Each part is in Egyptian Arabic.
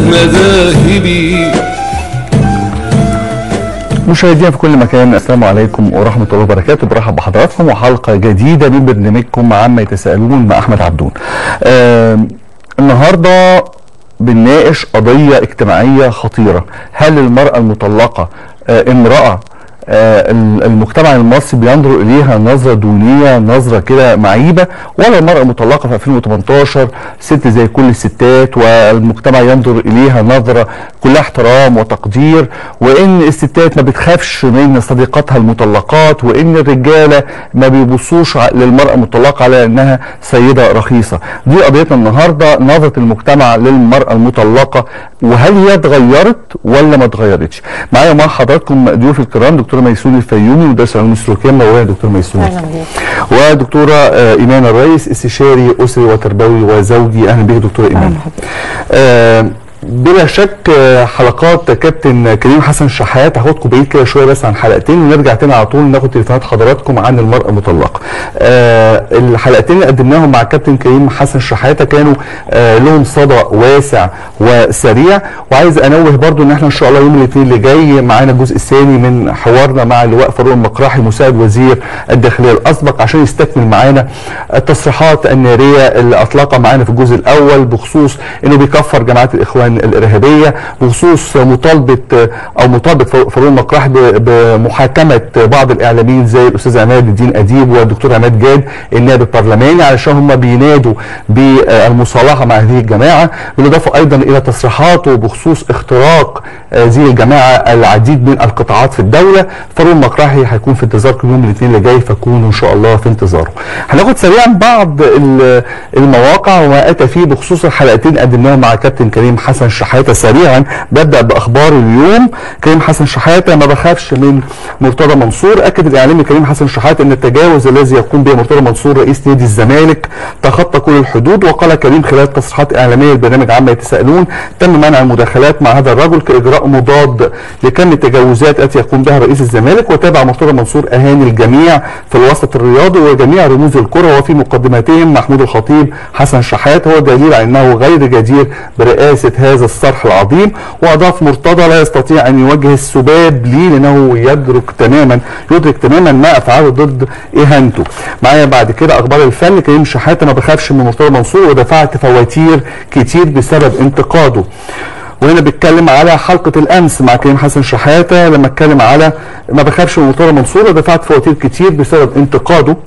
مذاهبي مشاهدينا في كل مكان السلام عليكم ورحمه الله وبركاته برحب بحضراتكم وحلقه جديده من برنامجكم عما يتساءلون مع احمد عبدون. آه النهارده بنناقش قضيه اجتماعيه خطيره، هل المراه المطلقه آه امراه آه المجتمع المصري بينظر اليها نظره دونيه نظره كده معيبه ولا المراه المطلقه في 2018 ست زي كل الستات والمجتمع ينظر اليها نظره كلها احترام وتقدير وان الستات ما بتخافش من صديقاتها المطلقات وان الرجاله ما بيبصوش للمراه المطلقه على انها سيده رخيصه دي قضيتنا النهارده نظره المجتمع للمراه المطلقه وهل هي اتغيرت ولا ما اتغيرتش معايا مع حضراتكم ضيوف الكرام دكتور ميسوني الفيومي مدرس علوم السلوكيه منوره دكتور ميسوني اهلا بيك ودكتوره آه ايمان الرئيس استشاري اسري وتربوي وزوجي اهلا بيك دكتوره ايمان آه بلا شك حلقات كابتن كريم حسن شحات هاخدكم بعيد كده شويه بس عن حلقتين ونرجع تاني على طول ناخد تليفونات حضراتكم عن المراه المطلقه. آه الحلقتين اللي قدمناهم مع كابتن كريم حسن شحاته كانوا آه لهم صدى واسع وسريع وعايز انوه برضو ان احنا ان شاء الله يوم الاثنين اللي جاي معانا الجزء الثاني من حوارنا مع اللواء فاروق المقراحي مساعد وزير الداخليه الاسبق عشان يستكمل معانا التصريحات الناريه اللي اطلقها معانا في الجزء الاول بخصوص انه بيكفر جماعات الاخوان الارهابيه بخصوص مطالبه او مطالبه فاروق المقراحي بمحاكمه بعض الاعلاميين زي الاستاذ عماد الدين اديب والدكتور عماد جاد النائب البرلماني علشان هم بينادوا بالمصالحه مع هذه الجماعه بالاضافه ايضا الى تصريحاته بخصوص اختراق هذه الجماعه العديد من القطاعات في الدوله فاروق المقراحي هيكون في انتظاركم يوم الاثنين اللي جاي فكونوا ان شاء الله في انتظاره. هناخد سريعا بعض المواقع وما اتى فيه بخصوص الحلقتين قدمناهم مع كابتن كريم حسن شحاته سريعا ببدا باخبار اليوم كريم حسن شحاته ما بخافش من مرتضى منصور اكد الاعلامي كريم حسن شحاته ان التجاوز الذي يقوم به مرتضى منصور رئيس نادي الزمالك تخطى كل الحدود وقال كريم خلال تصريحات اعلاميه للبرنامج عما يتساءلون تم منع المداخلات مع هذا الرجل كاجراء مضاد لكم التجاوزات التي يقوم بها رئيس الزمالك وتابع مرتضى منصور اهاني الجميع في الوسط الرياضي وجميع رموز الكره وفي مقدمتهم محمود الخطيب حسن شحات هو دليل على انه غير جدير برئاسه هذا الصرح العظيم واضاف مرتضى لا يستطيع ان يوجه السباب لي لانه يدرك تماما يدرك تماما ما افعله ضد اهانته معايا بعد كده اخبار الفن كريم شحاته ما بخافش من مرتضى منصور ودفعت فواتير كتير بسبب انتقاده وهنا بيتكلم على حلقه الامس مع كريم حسن شحاته لما اتكلم على ما بخافش من مرتضى منصور ودفعت فواتير كتير بسبب انتقاده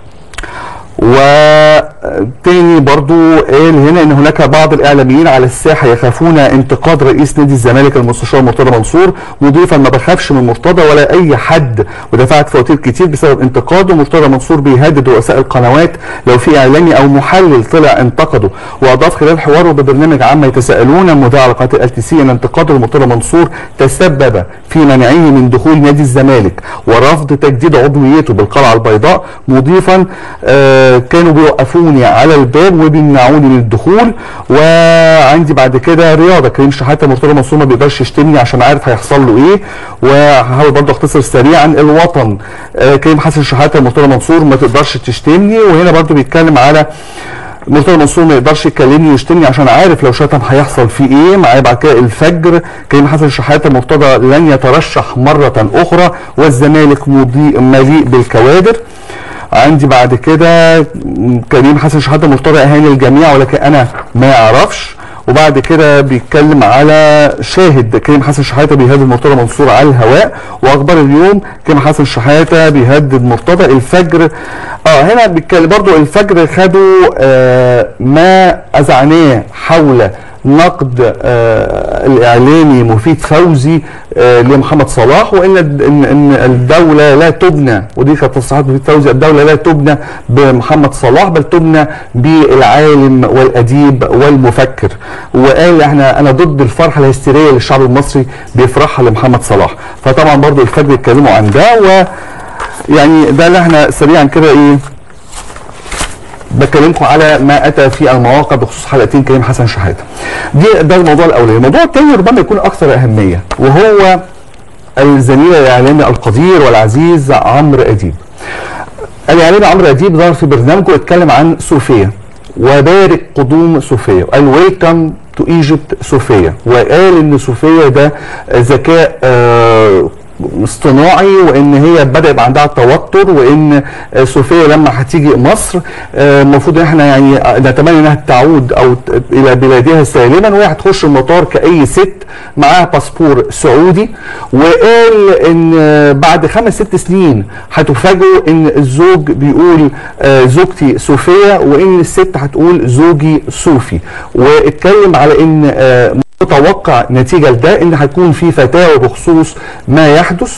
وتاني برضو قال هنا ان هناك بعض الاعلاميين على الساحه يخافون انتقاد رئيس نادي الزمالك المستشار مرتضى منصور مضيفا ما بخافش من مرتضى ولا اي حد ودفعت فواتير كتير بسبب انتقاده مرتضى منصور بيهدد رؤساء القنوات لو في اعلامي او محلل طلع انتقده واضاف خلال حواره ببرنامج عما يتساءلون مذيع على قناه ال تي سي ان انتقاده لمرتضى منصور تسبب في منعه من دخول نادي الزمالك ورفض تجديد عضويته بالقلعه البيضاء مضيفا آه كانوا بيوقفوني على الباب وبيمنعوني من الدخول وعندي بعد كده رياضه كريم شحاته مرتضى منصور ما بيقدرش يشتمني عشان عارف هيحصل له ايه وهحاول برضه اختصر سريعا الوطن آه كريم حسن شحاته مرتضى منصور ما تقدرش تشتمني وهنا برضه بيتكلم على مرتضى منصور ما يقدرش يكلمني ويشتمني عشان عارف لو شتم هيحصل فيه ايه معايا بعد كده الفجر كريم حسن شحاته مرتضى لن يترشح مره اخرى والزمالك مليء بالكوادر عندي بعد كده كريم حسن شحاته مرتضى اهاني الجميع ولكن انا ما اعرفش وبعد كده بيتكلم على شاهد كريم حسن شحاته بيهدد مرتضى منصور على الهواء واخبار اليوم كريم حسن شحاته بيهدد مرتضى الفجر اه هنا بيتكلم برضو الفجر خدوا آه ما اذعناه حول نقد آه الاعلامي مفيد فوزي آه لمحمد صلاح وان ان ان الدوله لا تبنى ودي كانت تصريحات مفيد فوزي الدوله لا تبنى بمحمد صلاح بل تبنى بالعالم والاديب والمفكر وقال احنا انا ضد الفرحه الهستيريه اللي الشعب المصري بيفرحها لمحمد صلاح فطبعا برضو الفجر اتكلموا عن ده و يعني ده اللي احنا سريعا كده ايه بكلمكم على ما اتى في المواقع بخصوص حلقتين كريم حسن شحاته. دي ده الموضوع الاولاني، الموضوع الثاني ربما يكون اكثر اهميه وهو الزميل الاعلامي القدير والعزيز عمرو اديب. الاعلامي عمرو اديب ظهر في برنامجه اتكلم عن صوفيا وبارك قدوم صوفيا، قال ويلكم تو تو ايجيبت صوفيا وقال ان صوفيا ده ذكاء آه اصطناعي وان هي بدا يبقى عندها توتر وان صوفيا لما هتيجي مصر المفروض ان احنا يعني نتمنى انها تعود او الى بلادها سالما وهي هتخش المطار كاي ست معاها باسبور سعودي وقال ان بعد خمس ست سنين هتفاجئوا ان الزوج بيقول زوجتي صوفيا وان الست هتقول زوجي صوفي واتكلم على ان متوقع نتيجه لده ان هتكون في فتاوى بخصوص ما يحدث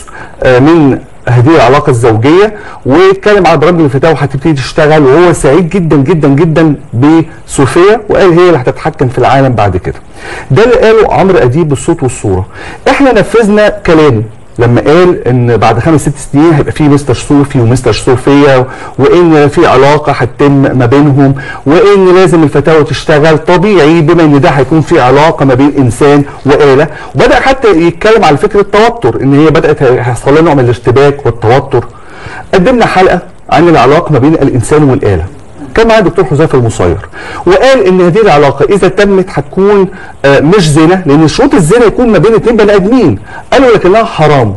من هذه العلاقه الزوجيه واتكلم على برامج الفتاوى هتبتدي تشتغل وهو سعيد جدا جدا جدا بصوفيا وقال هي اللي هتتحكم في العالم بعد كده. ده اللي قاله عمرو اديب بالصوت والصوره. احنا نفذنا كلامه لما قال ان بعد خمس ست سنين هيبقى في مستر صوفي ومستر صوفيا وان في علاقه هتتم ما بينهم وان لازم الفتاوى تشتغل طبيعي بما ان ده هيكون في علاقه ما بين انسان واله وبدا حتى يتكلم على فكره التوتر ان هي بدات يحصل لها نوع من الارتباك والتوتر قدمنا حلقه عن العلاقه ما بين الانسان والاله كان معايا الدكتور حذيفه المصير وقال ان هذه العلاقه اذا تمت هتكون آه مش زنا لان شروط الزنا يكون ما بين اثنين بني ادمين قالوا لكنها حرام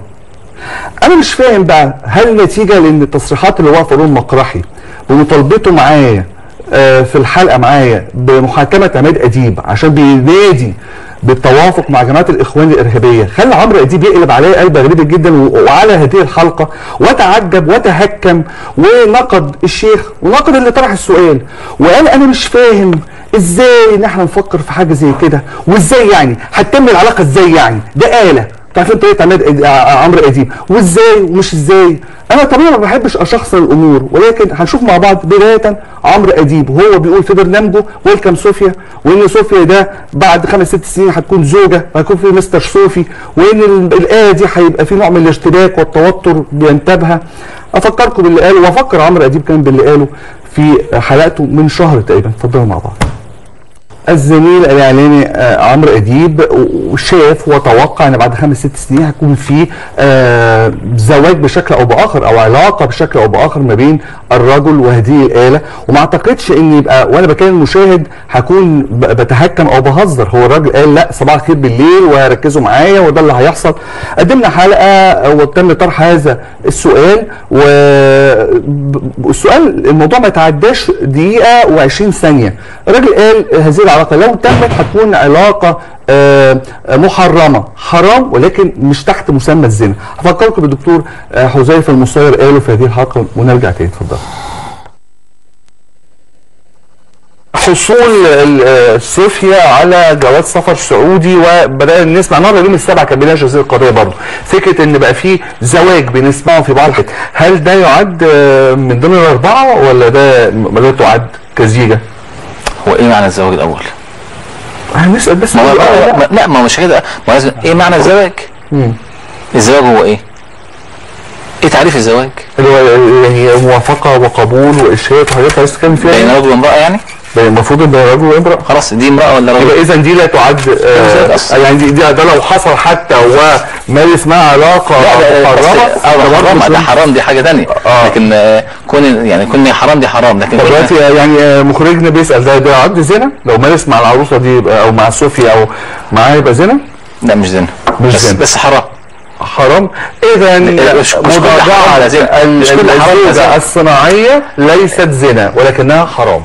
انا مش فاهم بقى هل نتيجه لان التصريحات اللي واقفه لهم مقرحي بمطالبته معايا آه في الحلقه معايا بمحاكمه عماد اديب عشان بينادي بالتوافق مع جماعه الاخوان الارهابيه خلى عمرو اديب يقلب عليا قلبه غريب جدا وعلى هذه الحلقه وتعجب وتهكم ونقد الشيخ ونقد اللي طرح السؤال وقال انا مش فاهم ازاي ان احنا نفكر في حاجه زي كده وازاي يعني هتتم العلاقه ازاي يعني ده اله عارفين طريقه عماد عمرو اديب وازاي ومش ازاي انا طبيعي ما بحبش اشخصن الامور ولكن هنشوف مع بعض بدايه عمرو اديب وهو بيقول في برنامجه ويلكم صوفيا وان صوفيا ده بعد خمس ست سنين هتكون زوجه وهيكون في مستر صوفي وان الايه دي هيبقى في نوع من الارتباك والتوتر بينتابها افكركم باللي قاله وافكر عمرو اديب كان باللي قاله في حلقته من شهر تقريبا اتفضلوا مع بعض الزميل الاعلامي آه عمرو اديب وشاف وتوقع ان بعد خمس ست سنين هيكون في آه زواج بشكل او باخر او علاقه بشكل او باخر ما بين الرجل وهذه الاله وما اعتقدش ان يبقى وانا بكلم المشاهد هكون بتهكم او بهزر هو الراجل قال لا صباح الخير بالليل وهركزوا معايا وده اللي هيحصل قدمنا حلقه وتم طرح هذا السؤال والسؤال الموضوع ما يتعداش دقيقه و20 ثانيه الراجل قال هذه العلاقه لو تمت هتكون علاقه آه محرمه حرام ولكن مش تحت مسمى الزنا هفكركم بالدكتور آه حذيفه المصير قاله في هذه الحلقه ونرجع تاني اتفضل حصول صوفيا على جواز سفر سعودي وبدانا نسمع النهارده يوم السبعه كان بيناقش هذه القضيه برضه فكره ان بقى في زواج بنسمعه في بعض الحتت هل ده يعد من ضمن الاربعه ولا ده لا تعد كزيجه؟ هو ايه معنى الزواج الاول؟ هنسال بس ما هو لا. لا, لا ما هو مش كده ما لازم ايه معنى الزواج؟ مم. الزواج هو ايه؟ ايه تعريف الزواج؟ اللي هو هي موافقه وقبول واشهاد وحاجات عايز تتكلم فيها بين يعني؟ رجل وامراه يعني؟ المفروض ان رجل وامراه خلاص دي امراه ولا رجل؟ يبقى اذا دي لا تعد زواج آه أصلاً. يعني دي, دي ده لو حصل حتى ومارس معاه علاقه لا ده محرمه اه ده برضه حرام مش ده حرام دي حاجه ثانيه آه. لكن آه، كون يعني كون حرام دي حرام لكن طب كون- دلوقتي يعني آه، مخرجنا بيسال ده ده يعد زنا لو مارس مع العروسه دي يبقى او مع صوفيا او معاه يبقى زنا لا مش زنا مش بس زنا. بس حرام حرام اذا مش- مش كل حرام على زنا. مش كل حرام على الزوجه زنا. الصناعيه ليست زنا ولكنها حرام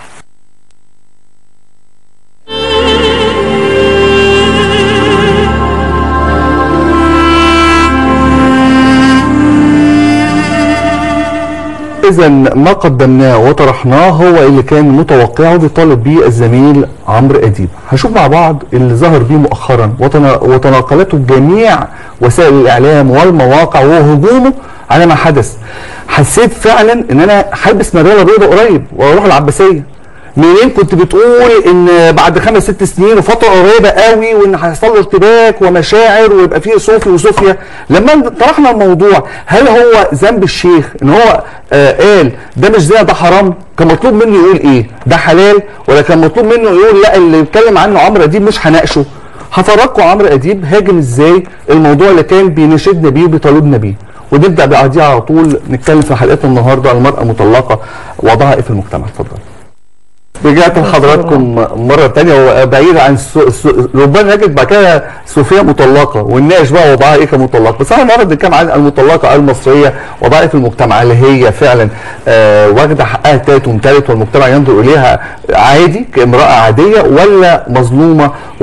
اذا ما قدمناه وطرحناه هو اللي كان متوقعه بيطالب بيه الزميل عمرو اديب هنشوف مع بعض اللي ظهر بيه مؤخرا وتنا- وتناقلته جميع وسائل الاعلام والمواقع وهجومه على ما حدث حسيت فعلا ان انا هلبس مرياله بيضاء قريب واروح العباسيه منين كنت بتقول ان بعد خمس ست سنين وفتره قريبه قوي وان هيحصل له ارتباك ومشاعر ويبقى فيه صوفي وصوفيا لما طرحنا الموضوع هل هو ذنب الشيخ ان هو آه قال ده مش زنا ده حرام كان مطلوب منه يقول ايه ده حلال ولا كان مطلوب منه يقول لا اللي اتكلم عنه عمرو اديب مش هناقشه هفرجكم عمرو اديب هاجم ازاي الموضوع اللي كان بيناشدنا بيه وبيطالبنا بيه ونبدا بعديها على طول نتكلم في حلقتنا النهارده على المراه المطلقه وضعها ايه في المجتمع اتفضل رجعت لحضراتكم مرة تانية وبعيد عن السو... السو... ربما نجد بعد كده صوفيا مطلقة ونناقش بقى وضعها ايه كمطلقة بس احنا النهارده بنتكلم عن المطلقة المصرية وضعها في المجتمع اللي هي فعلا آه واخدة حقها تالت ومتالت والمجتمع ينظر اليها عادي كامرأة عادية ولا مظلومة و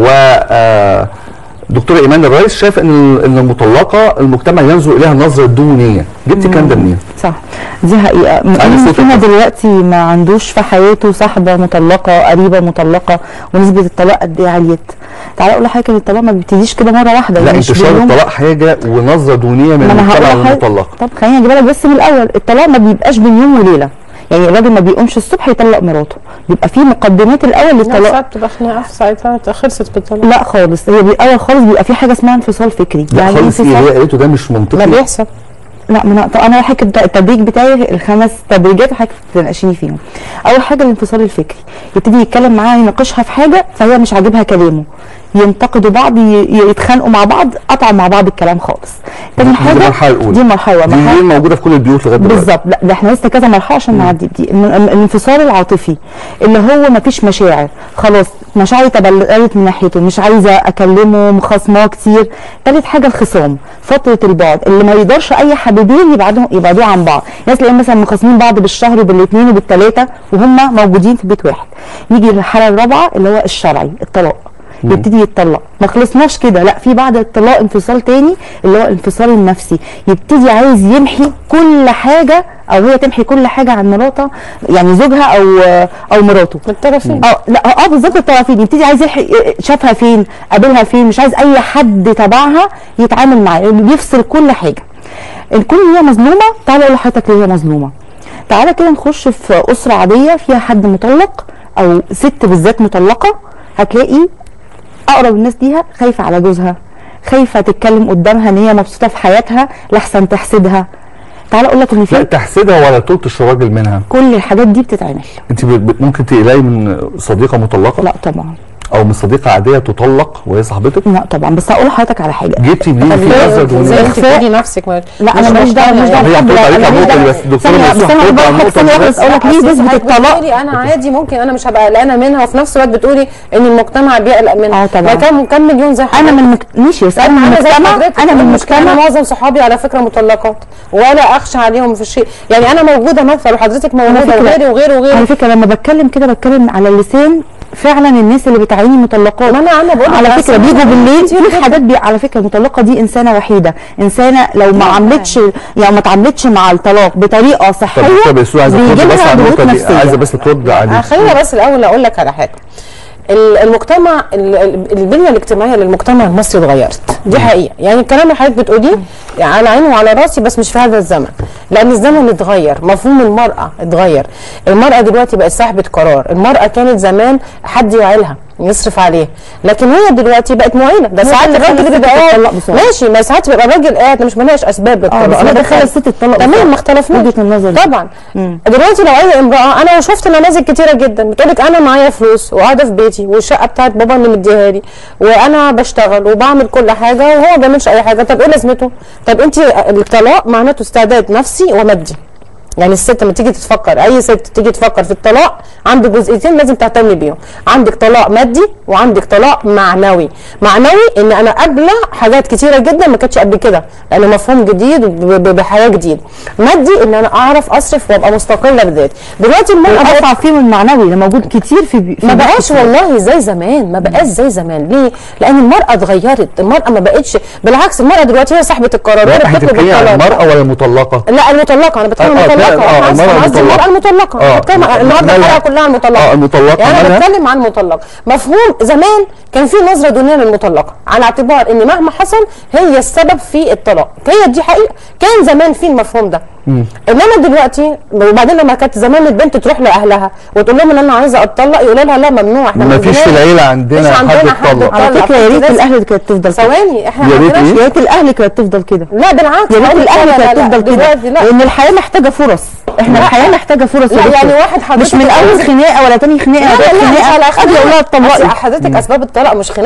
آه دكتورة ايمان الرئيس شايف ان ان المطلقة المجتمع ينظر اليها نظرة دونية جبت الكلام ده منين؟ صح دي حقيقة مين صوتك فينا بس. دلوقتي ما عندوش في حياته صاحبة مطلقة قريبة مطلقة ونسبة الطلاق قد ايه عليت تعالى اقول لحضرتك ان الطلاق ما بيبتديش كده مرة واحدة لا يعني مش انتشار باليوم. الطلاق حاجة ونظرة دونية من ما انا المجتمع هقول لحضرتك للمطلقة طب خليني اجيبها لك بس من الاول الطلاق ما بيبقاش بين يوم وليلة يعني الراجل ما بيقومش الصبح يطلق مراته بيبقى في مقدمات الاول لا للطلاق ساعات بتبقى خناقه في ساعتها خلصت بالطلاق لا خالص هي بالاول خالص بيبقى في حاجه اسمها انفصال فكري لا خالص ايه انفصال هي قالته ده مش ما منطقي بيحصل لا ما انا طب انا هحكي الت- التدريج بتاعي الخمس تدريجات وحضرتك تناقشيني فيهم اول حاجه الانفصال الفكري يبتدي يتكلم معاها يناقشها في حاجه فهي مش عاجبها كلامه ينتقدوا بعض ي- ي- يتخانقوا مع بعض قطعوا مع بعض الكلام خالص تاني دي حاجه المرحلة الأولى. دي المرحله دي مرحلة دي موجودة في كل البيوت لغاية دلوقتي بالظبط لا ده احنا لسه كذا مرحله عشان نعدي بدي الم- الم- الانفصال العاطفي اللي هو ما فيش مشاعر خلاص مشاعري تبلدت من ناحيته مش عايزه اكلمه مخاصماه كتير تالت حاجه الخصام فتره البعد اللي ما يقدرش اي حبيبين يبعدوا يبعدوا عن بعض ناس تلاقيهم مثلا مخاصمين بعض بالشهر وبالاثنين وبالثلاثه وهم موجودين في بيت واحد نيجي للحاله الرابعه اللي هو الشرعي الطلاق يبتدي يتطلق ما خلصناش كده لا في بعد الطلاق انفصال تاني اللي هو الانفصال النفسي يبتدي عايز يمحي كل حاجه او هي تمحي كل حاجه عن مراتها يعني زوجها او او مراته بالطرفين اه لا اه بالظبط الطرفين يبتدي عايز يلحق شافها فين قابلها فين مش عايز اي حد تبعها يتعامل معاه لأنه بيفصل كل حاجه الكون هي مظلومه تعالى اقول لحضرتك ليه هي مظلومه تعالى كده نخش في اسره عاديه فيها حد مطلق او ست بالذات مطلقه هتلاقي اقرب الناس ليها خايفه على جوزها خايفه تتكلم قدامها ان هي مبسوطه في حياتها لحسن تحسدها تعالى اقول لك ان لا في تحسدها ولا تلطش الراجل منها كل الحاجات دي بتتعمل انت ب- ب- ممكن تقلقي من صديقة مطلقة لا طبعا او من صديقة عادية تطلق وهي صاحبتك لا طبعا بس هقول لحضرتك على حاجه جبتي منين طب في ليه نظرة زي دونية انت بتقولي نفسك ما لا مش انا ماليش دعوه ماليش دعوه هي بالحب، هترد لا، عليك أنا على ماليش النقطة دي دعوة. بس الدكتور ثانية، نصيحة بس انا ترد على بقول لك النقطة ثانيه دي واحده بس. بس اقول لك ليه نسبه الطلاق بتقولي انا عادي ممكن انا مش هبقى قلقانه منها وفي نفس الوقت بتقولي ان المجتمع بيقلق منها اه طبعا. ما كان كام مليون زي انا من مك... ماشي بس انا من انا زي المجتمع حضرتك انا من المشكله انا المجتمع معظم صحابي على فكره مطلقات ولا اخشى عليهم في الشيء يعني انا موجوده مثلا وحضرتك على موجوده فكرة- وغيري وغيري على وغيري فكره لما بتكلم كده بتكلم على اللسان فعلا الناس اللي بتعاني مطلقات ما أنا- أنا بقول لك على أنا فكره سمعت بيجوا بالليل كتير في جداً. حاجات بي... على فكره المطلقه دي انسانه وحيده انسانه لو ما عملتش يعني ما اتعاملتش مع الطلاق بطريقه طب صحيه طب يسوع عايزة ترد بيجيلها بس على ضغوط النقطة دي نفسية. عايزة بس ترد آه، عليه خلينا بس الاول اقول لك على حاجه ال- المجتمع ال- ال- البنيه الاجتماعيه للمجتمع المصري اتغيرت دي حقيقه يعني الكلام اللي حضرتك بتقوليه يعني على عيني وعلى راسي بس مش في هذا الزمن لان الزمن اتغير مفهوم المراه اتغير المراه دلوقتي بقت صاحبه قرار المراه كانت زمان حد يعيلها يصرف عليه لكن هي دلوقتي بقت معينه ده هو ساعات ده اللي الراجل خلى بيبقى الست قاعد تطلق بسرعة. ماشي ما ساعات بيبقى الراجل قاعد مش بناقش اسباب اه الطلاق بس انا انا بتكلم- دخل الست تطلق تمام ما اختلفناش وجهه النظر دي. طبعا دلوقتي لو اي امراه انا شفت نماذج كتيره جدا بتقول لك انا معايا فلوس وقاعده في بيتي والشقه بتاعت بابا اللي مديها لي وانا بشتغل وبعمل كل حاجه وهو ما بيعملش اي حاجه طب ايه لازمته؟ طب انت الطلاق معناته استعداد نفسي ومادي يعني الست لما تيجي تفكر اي ست تيجي تفكر في الطلاق عندك جزئيتين لازم تهتمي بيهم عندك طلاق مادي وعندك طلاق معنوي معنوي ان انا قابله حاجات كتيره جدا ما كانتش قبل كده لانه مفهوم جديد وب- ب- بحياه جديد مادي ان انا اعرف اصرف وابقى مستقله بذاتي دلوقتي المراه بقت الاصعب فيهم المعنوي اللي موجود كتير في بي... في ما بيت بقاش كتير. والله زي زمان ما بقاش زي زمان ليه؟ لان المراه اتغيرت المراه ما بقتش بالعكس المراه دلوقتي هي صاحبه القرار هي لا اللي احنا بتطلب بتتكلمي عن الطلاق المرأة ولا المطلقة؟ لا المطلقه انا بتكلم آه، آه، المطلقه فعلا، آه، انا المرأة اسفه قصدي المطلقة. المراه المطلقه آه، أنا بتكلم عن- النهارده مالها؟ الحلقه كلها عن المطلقه اه المطلقة يعني انا مالها؟ بتكلم عن المطلقه مفهوم زمان كان في نظره دونيه للمطلقه على اعتبار ان مهما حصل هي السبب في الطلاق هي دي حقيقه كان زمان في المفهوم ده انما دلوقتي وبعدين لما كانت زمان البنت تروح لاهلها وتقول لهم ان انا عايزه اتطلق يقولوا لها لا ممنوع احنا ما فيش في عندناش- العيلة عندنا مش حد عندنا حد اتطلق. على اتطلق. فكره يا ريت لازم- الاهل كانت تفضل كده ثواني احنا يا ما ريت عندناش إيه؟ يا ريت الاهل كانت تفضل كده لا بالعكس يا ريت لا، الاهل لا، لا، كانت لا، تفضل كده دلوقتي لا لان الحياه محتاجه فرص احنا الحياه محتاجه فرص يا لا، دكتور. يعني واحد حضرتك مش من اول عايز- خناقه ولا تاني خناقه لا ولا لا لا مش خناقه على قبل اقول لها خناقه اتطلقي أصل حضرتك اسباب الطلاق مش خناق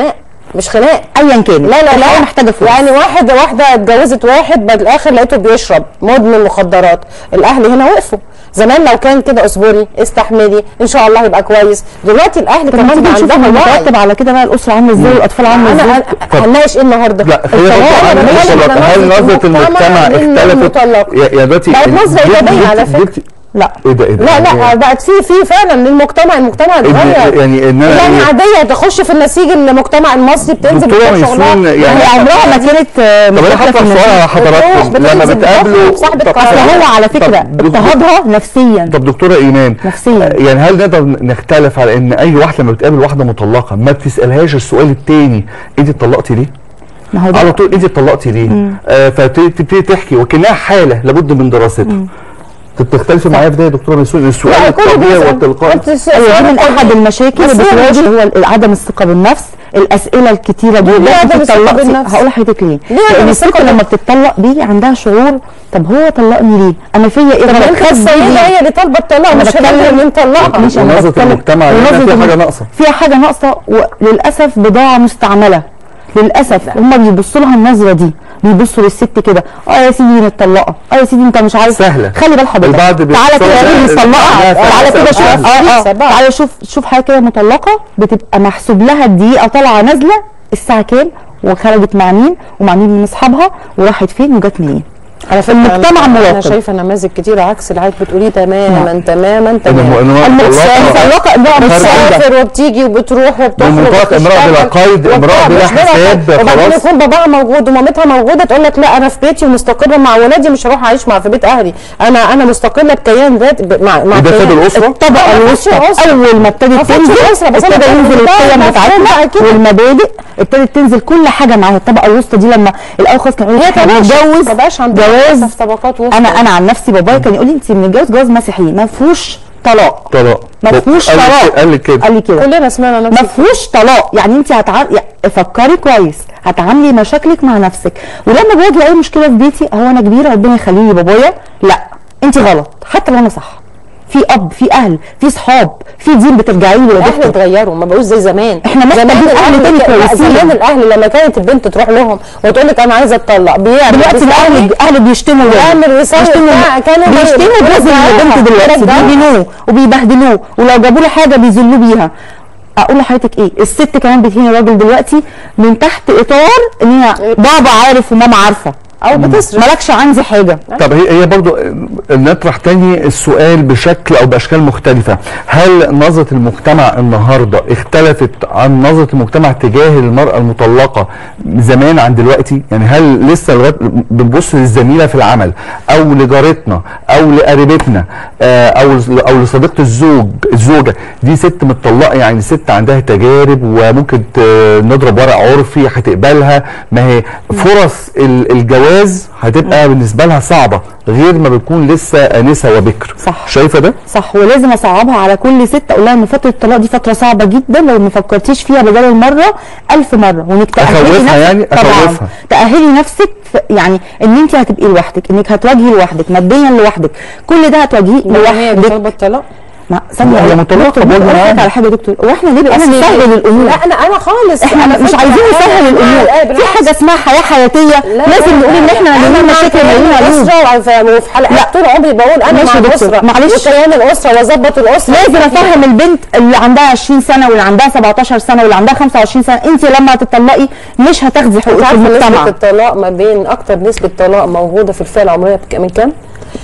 مش خناق ايا كان لا لا الحياة لا محتاجه فلوس يعني واحد واحده اتجوزت واحد بعد الاخر لقيته بيشرب مدمن مخدرات الاهل هنا وقفوا زمان لو كان كده اصبري استحملي ان شاء الله يبقى كويس دلوقتي الاهل طب ما كمان تيجي بقى نشوف عندها وعي المترتب على كده بقى الاسره عامله ازاي والاطفال عامله انا ازاي أنا- هنناقش ايه النهارده؟ لا هي برضه الطلاق عن بنتكلم المطلقة. على هل نظرة المجتمع اختلفت للمطلق. يا يا دلوقتي بقت نظرة جبت- إيجابية على جبت- فكرة. جبت- لا ايه ده ايه ده لا لا بقت في في فعلا للمجتمع المجتمع اتغير يعني إن أنا يعني إيه؟ عاديه تخش في النسيج المجتمع المصري بتنزل دكتورة بتروح شغلها ميسون، يعني هي عمرها ما كانت آه، طب انا مشاركة حاطط في سؤال على النتيجة. حضراتكم بتنزل لما بتخرج بتقابلوا صاحبة طب- قرار. اصل هو على فكره طب دكتور- اضطهادها نفسيا طب دكتوره ايمان نفسياً. آه، يعني هل نقدر نختلف على ان اي واحده لما بتقابل واحده مطلقه ما بتسالهاش السؤال التاني انت اتطلقتي ليه؟ ما هو على ده طول انت اتطلقتي ليه؟ آه فتبتدي تحكي وكانها حاله لابد من دراستها تختلفي معايا في ده يا دكتوره ميسون السؤال لا كله الطبيعي بيسأل. والتلقائي قلت الس- ايوه دي من السؤال احد الطبيعي. المشاكل بس اللي هي بتواجه مش- هو ال- عدم الثقه بالنفس الاسئله الكتيره ليه جدا عدم الثقة بتطلقتي- بالنفس؟ هقول لحضرتك ليه ليه عدم لان الست الثقة لما بتطلق بيجي عندها شعور طب هو طلقني ليه انا فيا ايه طب غلط انت خد السيده بيدي. هي اللي طالبه الطلاق أنا مش بتكلم- هنقدر اللي نطلقها مش انا ونظرة بتكلم- المجتمع هنا ونظرة فيها حاجة الم- ناقصة. فيها حاجه ناقصه وللاسف بضاعه مستعمله للاسف هم بيبصوا لها النظره دي بيبصوا للست كده اه يا سيدي متطلقه اه يا سيدي انت مش عارف سهلة. خلي بال حضرتك البعض تعالى كده بيتصور- يا مطلقه لا، تعالى سهلة، كده شوف سهلة. اه اه سبعة. تعالى شوف شوف حاجه كده مطلقه بتبقى محسوب لها الدقيقه طالعه نازله الساعه كام وخرجت مع مين ومع مين من اصحابها وراحت فين وجت منين على فكره المجتمع أنا- انا مراقب. شايفه نماذج كتير عكس اللي حضرتك بتقوليه تماما تماما إن هو- تماما إن هو المطلقه امراه فرق بتسافر وبتيجي وبتروح وبتخرج بمنطقة امرأة بلا وبتشتغل قيد، امرأة وبتاع، بلا مش حساب، قيد. وبعدين خلاص. يكون باباها موجود ومامتها موجوده تقول لك لا انا في بيتي ومستقره مع ولادي مش هروح اعيش مع في بيت اهلي انا انا مستقله بكيان ذات ب- مع مع وده كيان. سبب الأسرة؟ الطبقه ما الوسطى فيش أسرة. اول ما ابتدت ما فيش تنزل أسرة، بس أنا ابتدى بتكلم ينزل بقى القيم مفهوم بقى بتاعتنا كده. والمبادئ ابتدت تنزل كل حاجه معاها الطبقه الوسطى دي لما الاول خالص كان يقول هي لك احنا تبقاش بنتجوز ما بقاش عندنا جواز للأسف طبقات وسطى انا انا عن نفسي بابايا كان يقول لي انت متجوز جواز مسيحي ما فيهوش طلاق طلاق ما فيهوش قال لي طلاق كده- قال لي كده قال لي كده كلنا سمعنا نفس ما فيهوش طلاق يعني انت هتع... فكري كويس هتعاملي مشاكلك مع نفسك ولما بواجه اي مشكله في بيتي هو انا كبيره ربنا يخلي لي بابايا لا انت غلط حتى لو انا صح في اب في اهل في صحاب في دين بترجعي له يا الاهل دكتور اتغيروا ما بقوش زي زمان إحنا محتاجين زمان أهل تاني لا، كويسين. زمان الاهل لما كانت البنت تروح لهم وتقول لك انا عايزه اتطلق بيعمل دلوقتي بيساوي، الاهل الاهل بيشتموا الولد. يعمل ويسوي بيشتموا بتاع، كانوا بيشتموا بي- جوز بيرجعوها. البنت دلوقتي بيرجعوها. بيهينوه وبيبهدلوه ولو جابوا له حاجه بيذلوه بيها اقول لحضرتك ايه الست كمان بتهين الراجل دلوقتي من تحت اطار ان هي بابا عارف وماما عارفه او بتصرف مالكش عندي حاجه طب هي هي برضو نطرح تاني السؤال بشكل او باشكال مختلفه هل نظره المجتمع النهارده اختلفت عن نظره المجتمع تجاه المراه المطلقه زمان عن دلوقتي يعني هل لسه لغايه بنبص للزميله في العمل او لجارتنا او لقريبتنا آه، او او لصديقه الزوج الزوجه دي ست متطلقه يعني ست عندها تجارب وممكن ت- نضرب ورق عرفي هتقبلها ما هي فرص ال- الجواز هتبقى بالنسبه لها صعبه غير ما بتكون لسه انسه وبكر صح. شايفه ده صح ولازم اصعبها على كل ست اقول لها ان فتره الطلاق دي فتره صعبه جدا لو ما فكرتيش فيها بدل المره ألف مره وانك تاهلي أخوفها نفسك يعني؟ طبعا أخوفها. تاهلي نفسك في يعني ان انت هتبقي لوحدك انك هتواجهي لوحدك ماديا لوحدك كل ده هتواجهيه لو هي لوحدك بطالبه الطلاق ما ثانيه هي واحدة. مطلقة دكتور، برضه ممكن أقول لك معاها. على حاجه يا دكتور واحنا ليه بقى أصل نسهل الامور لا انا انا خالص احنا على مش فكرة عايزين أنا- نسهل الامور لا، في بالعكس. حاجه اسمها حياه حياتيه لا، لازم لا، نقول ان لا، احنا أنا عندنا مع مشاكل كيان مليون عيوب الاسره وفي- وفي حلقات طول عمري بقول انا ماشي مع يا دكتور، الاسره معلش. وكيان الاسره واظبط الاسره لازم افهم البنت اللي عندها 20 سنه واللي عندها 17 سنه واللي عندها 25 سنه انت لما هتطلقي مش هتاخدي انت حقوقك في عارفه نسبه المجتمع الطلاق ما بين اكتر نسبه طلاق موجوده في الفئه العمريه بك- من كام؟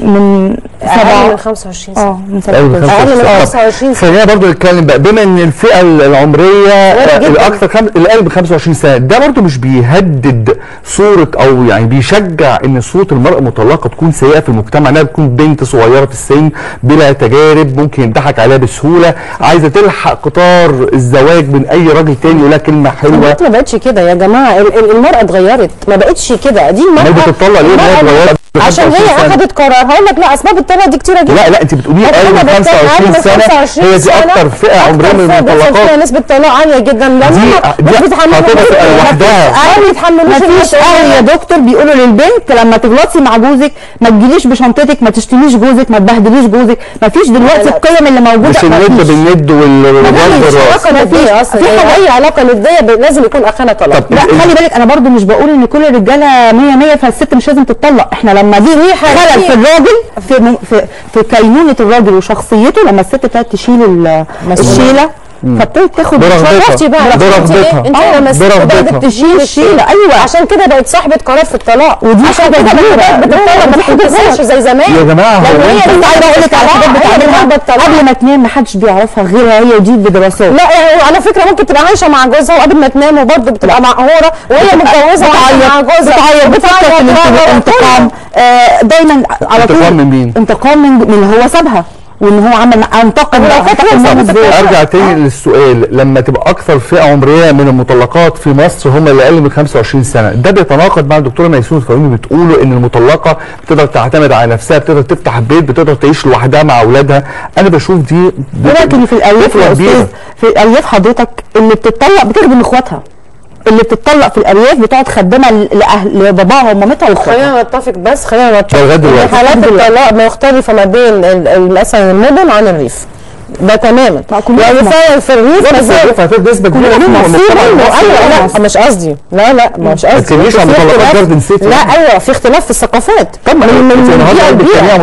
من اقل سبعة من 25 سنه اه من أقل من 17 أقل من طب 25 سنة. خلينا برضو نتكلم بقى بما ان الفئه العمريه وارد آه، جداً. الاكثر خم... الاقل من 25 سنه ده برضو مش بيهدد صوره او يعني بيشجع ان صوره المراه المطلقه تكون سيئه في المجتمع انها تكون بنت صغيره في السن بلا تجارب ممكن يضحك عليها بسهوله عايزه تلحق قطار الزواج من اي راجل تاني يقول لها كلمه حلوه البنت ما بقتش كده يا جماعه ال- ال- المراه اتغيرت ما بقتش كده دي المراه ما هي بتطلق ليه؟ ما هي المرأة- اتغيرت. على عشان 25 هي سنة. اخذت قرار هقول لك لا اسباب الطلاق دي كتيره جدا لا لا انت بتقولي طب اقل أنا من بتكلم 25 أقل سنه 25 هي دي سنة، اكتر فئه عمريه من أكتر فئة بس فيها المطلقات نسبه طلاق عاليه جدا لان دي- هم دي مش بيتحملوا هتبقى المسؤولية. لوحدها. اه ما يتحملوش مفيش المسؤولية. اهل يا دكتور بيقولوا للبنت لما تغلطي مع جوزك ما تجيليش بشنطتك ما تشتميش جوزك ما تبهدليش جوزك مفيش دلوقتي لا. القيم اللي موجوده مش الند مفيش. بالند وال- والرد مفيش بالراس علاقه نديه اصلا في في حاجة- اي علاقه نديه ب- لازم يكون اخانا طلاق طب لا ال- خلي بالك انا برضو مش بقول ان كل الرجاله 100 100 فالست مش لازم تتطلق احنا لما دي خلل في الراجل في م- في في كينونه الراجل وشخصيته لما الست ابتدت تشيل ال- الشيله فابتدت تاخد برغبتها. شفتي بقى برغبتها. انت ايه انت آه، لما الست برغبتها. بدات تشيل الشيله ايوه عشان كده بقت صاحبه قرار في الطلاق ودي عشان حاجة كده كبيرة. بقت بتطلق ما دي حاجة بتنساش غلط. زي زمان يا جماعة، لان هو هي انت- بس عايزه اقول لك على حاجات بتعملها بتطلق قبل ما تنام محدش بيعرفها غيرها هي ودي بدراسات لا يعني على فكره ممكن تبقى عايشه مع جوزها وقبل ما تنام وبرضه بتبقى مقهوره وهي متجوزه وعايشة مع جوزها بتعيط بتفكر في الانت- الانتقام آه، دايما على طول انتقام من مين؟ انتقام من من اللي هو سابها وان هو عمل انتقم لو كانت انتقم هي منه سابت ازاي ارجع تاني للسؤال لما تبقى اكثر فئه عمريه من المطلقات في مصر هم اللي اقل من 25 سنه ده بيتناقض مع الدكتوره ميسون الفارومي بتقولوا ان المطلقه بتقدر تعتمد على نفسها بتقدر تفتح بيت بتقدر تعيش لوحدها مع اولادها انا بشوف دي ولكن في الارياف طفلة يا كبيرة. استاذ في الارياف حضرتك اللي بتطلق بتخدم اخواتها اللي بتطلق في الارياف بتقعد خدامه لاهل لباباها ومامتها واخواتها خلينا نتفق بس خلينا نتفق ده لغاية دلوقتي. إن حالات الطلاق مختلفه ما بين ال- ال- مثلا المدن عن الريف ده تماما ما كلنا يعني في مصر. فعلا في الريف ما زال هتبقى نسبه كبيره كلنا في مصريين المجتمع وأيوة، المصري. ايوه لا مش قصدي لا لا مش قصدي تتكلميش عن في مطلقات اختلاف- جاردن سيتي. لا ايوه في اختلاف في الثقافات طب ما من من انت من النهارده بيئه بتتكلمي لبيئه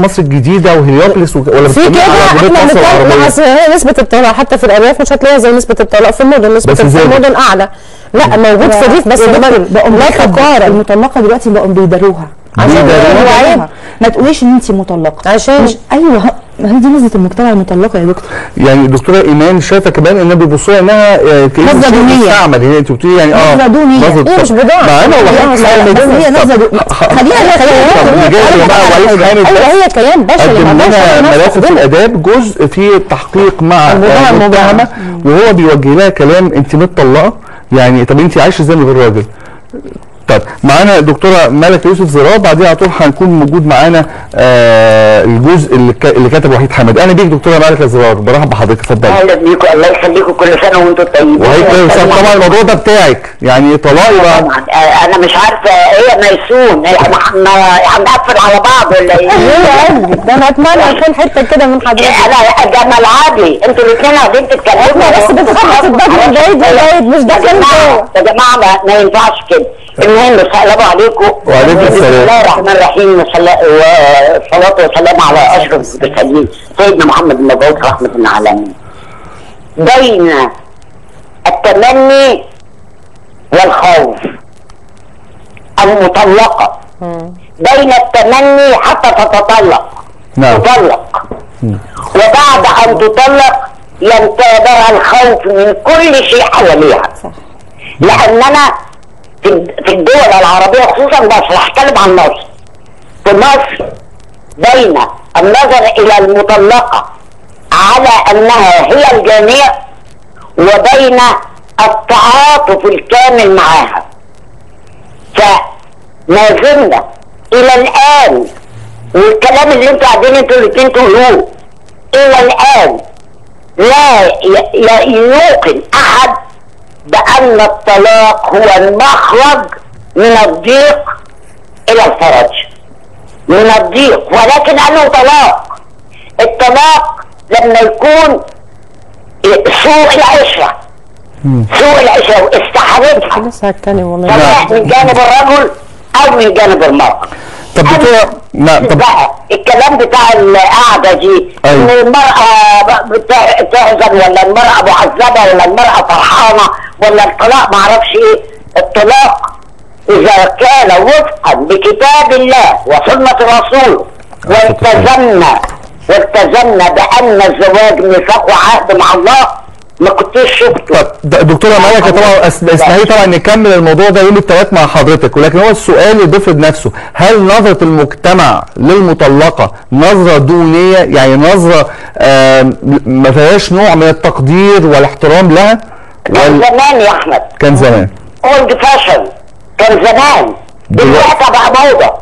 في بتتكلمي كده على جنوب احنا مصر بنتكلم لا العربيه أصل هي نسبه الطلاق حتى في الارياف مش هتلاقيها زي نسبه الطلاق في المدن نسبه بس الطلاق في زادت. المدن اعلى لا موجود في الريف بس يا دكتور، المدن بقوا لا بيخبوا. تقارن المطلقه دلوقتي بقوا بيداروها عشان بيداروها؟ هو عيب ما تقوليش ان انت مطلقه عشان مش ايوه ه- ما هي دي نسبه المجتمع المطلقه يا دكتور يعني الدكتوره ايمان شايفه كمان ان بيبصوا لها انها آه، كأنه نظرة شيء دونية. مستعمل هي انت بتقولي يعني اه نظرة دونية. نظرة- هي مش طب- بضاعة. مع انا والله لا، حاسس لا، إن بس ده- هي طب- نظرة دو- خلينا طب خلينا نجاز يا جماعه وليد حامد ايوه بس هي كيان بشري قدم ما لنا عندهاش ناس ملف في تخدمه. الاداب جزء في التحقيق مع الموضوع آه، الموضوع. متهمه وهو بيوجه لها كلام انت متطلقه يعني طب انت عايشه ازاي من غير راجل طب معانا الدكتوره ملك يوسف زرار بعدين على طول هنكون موجود معانا آه الجزء اللي, ك... اللي كتب وحيد حامد انا بيك دكتوره ملك زرار برحب بحضرتك اتفضلي اهلا بيكم الله يخليكم كل سنه وانتم طيبين وهيك طبعا الموضوع ده بتاعك يعني طلاقي بقى طبعا آه، انا مش عارفه هي ميسون هي هن- هن- هنقفل على بعض ولا ايه؟ ايوه ده انا اتمنى اكون حته كده من حضرتك انا ده ملعبي انتوا الاثنين قاعدين تتكلموا احنا بس بنخبط الباب من بعيد لبعيد مش يا داخلين جماعه جوه يا جماعه ما, ما ينفعش كده المهم السلام عليكم وعليكم بسم السلام. الله الرحمن الرحيم والصلا- والصلاه والسلام على اشرف المرسلين سيدنا محمد المبعوث رحمه العالمين بين التمني والخوف المطلقه بين التمني حتى تتطلق نعم تطلق وبعد ان تطلق ينتابها الخوف من كل شيء حواليها لاننا في في الدول العربيه خصوصا مصر هتكلم عن مصر في مصر بين النظر الى المطلقه على انها هي الجانيه وبين التعاطف الكامل معها فما زلنا الى الان والكلام اللي انتوا قاعدين انتوا الاثنين تقولوه الى الان لا ي- ي- يوقن احد بان الطلاق هو المخرج من الضيق الى الفرج من الضيق ولكن انه طلاق الطلاق لما يكون سوء العشره سوء العشره واستحالتها لسه هتكلم والله سواء من جانب الرجل او من جانب المراه طب دكتوره نعم طب بقى الكلام بتاع القعده دي أيوة. ان المراه بت- تحزن ولا المراه معذبه ولا المراه فرحانه ولا الطلاق ما اعرفش ايه الطلاق اذا كان وفقا لكتاب الله وسنه الرسول والتزمنا والتزمنا بان الزواج ميثاق وعهد مع الله ما كنتش شفته طب د- دكتوره ملكه طبعا أس- اسمحي طبعا نكمل الموضوع ده يوم الثلاث مع حضرتك ولكن هو السؤال اللي بيفرض نفسه هل نظره المجتمع للمطلقه نظره دونيه يعني نظره آم، ما فيهاش نوع من التقدير والاحترام لها كان ولا زمان يا احمد كان زمان اولد فاشن كان زمان دلوقتي بقى موضه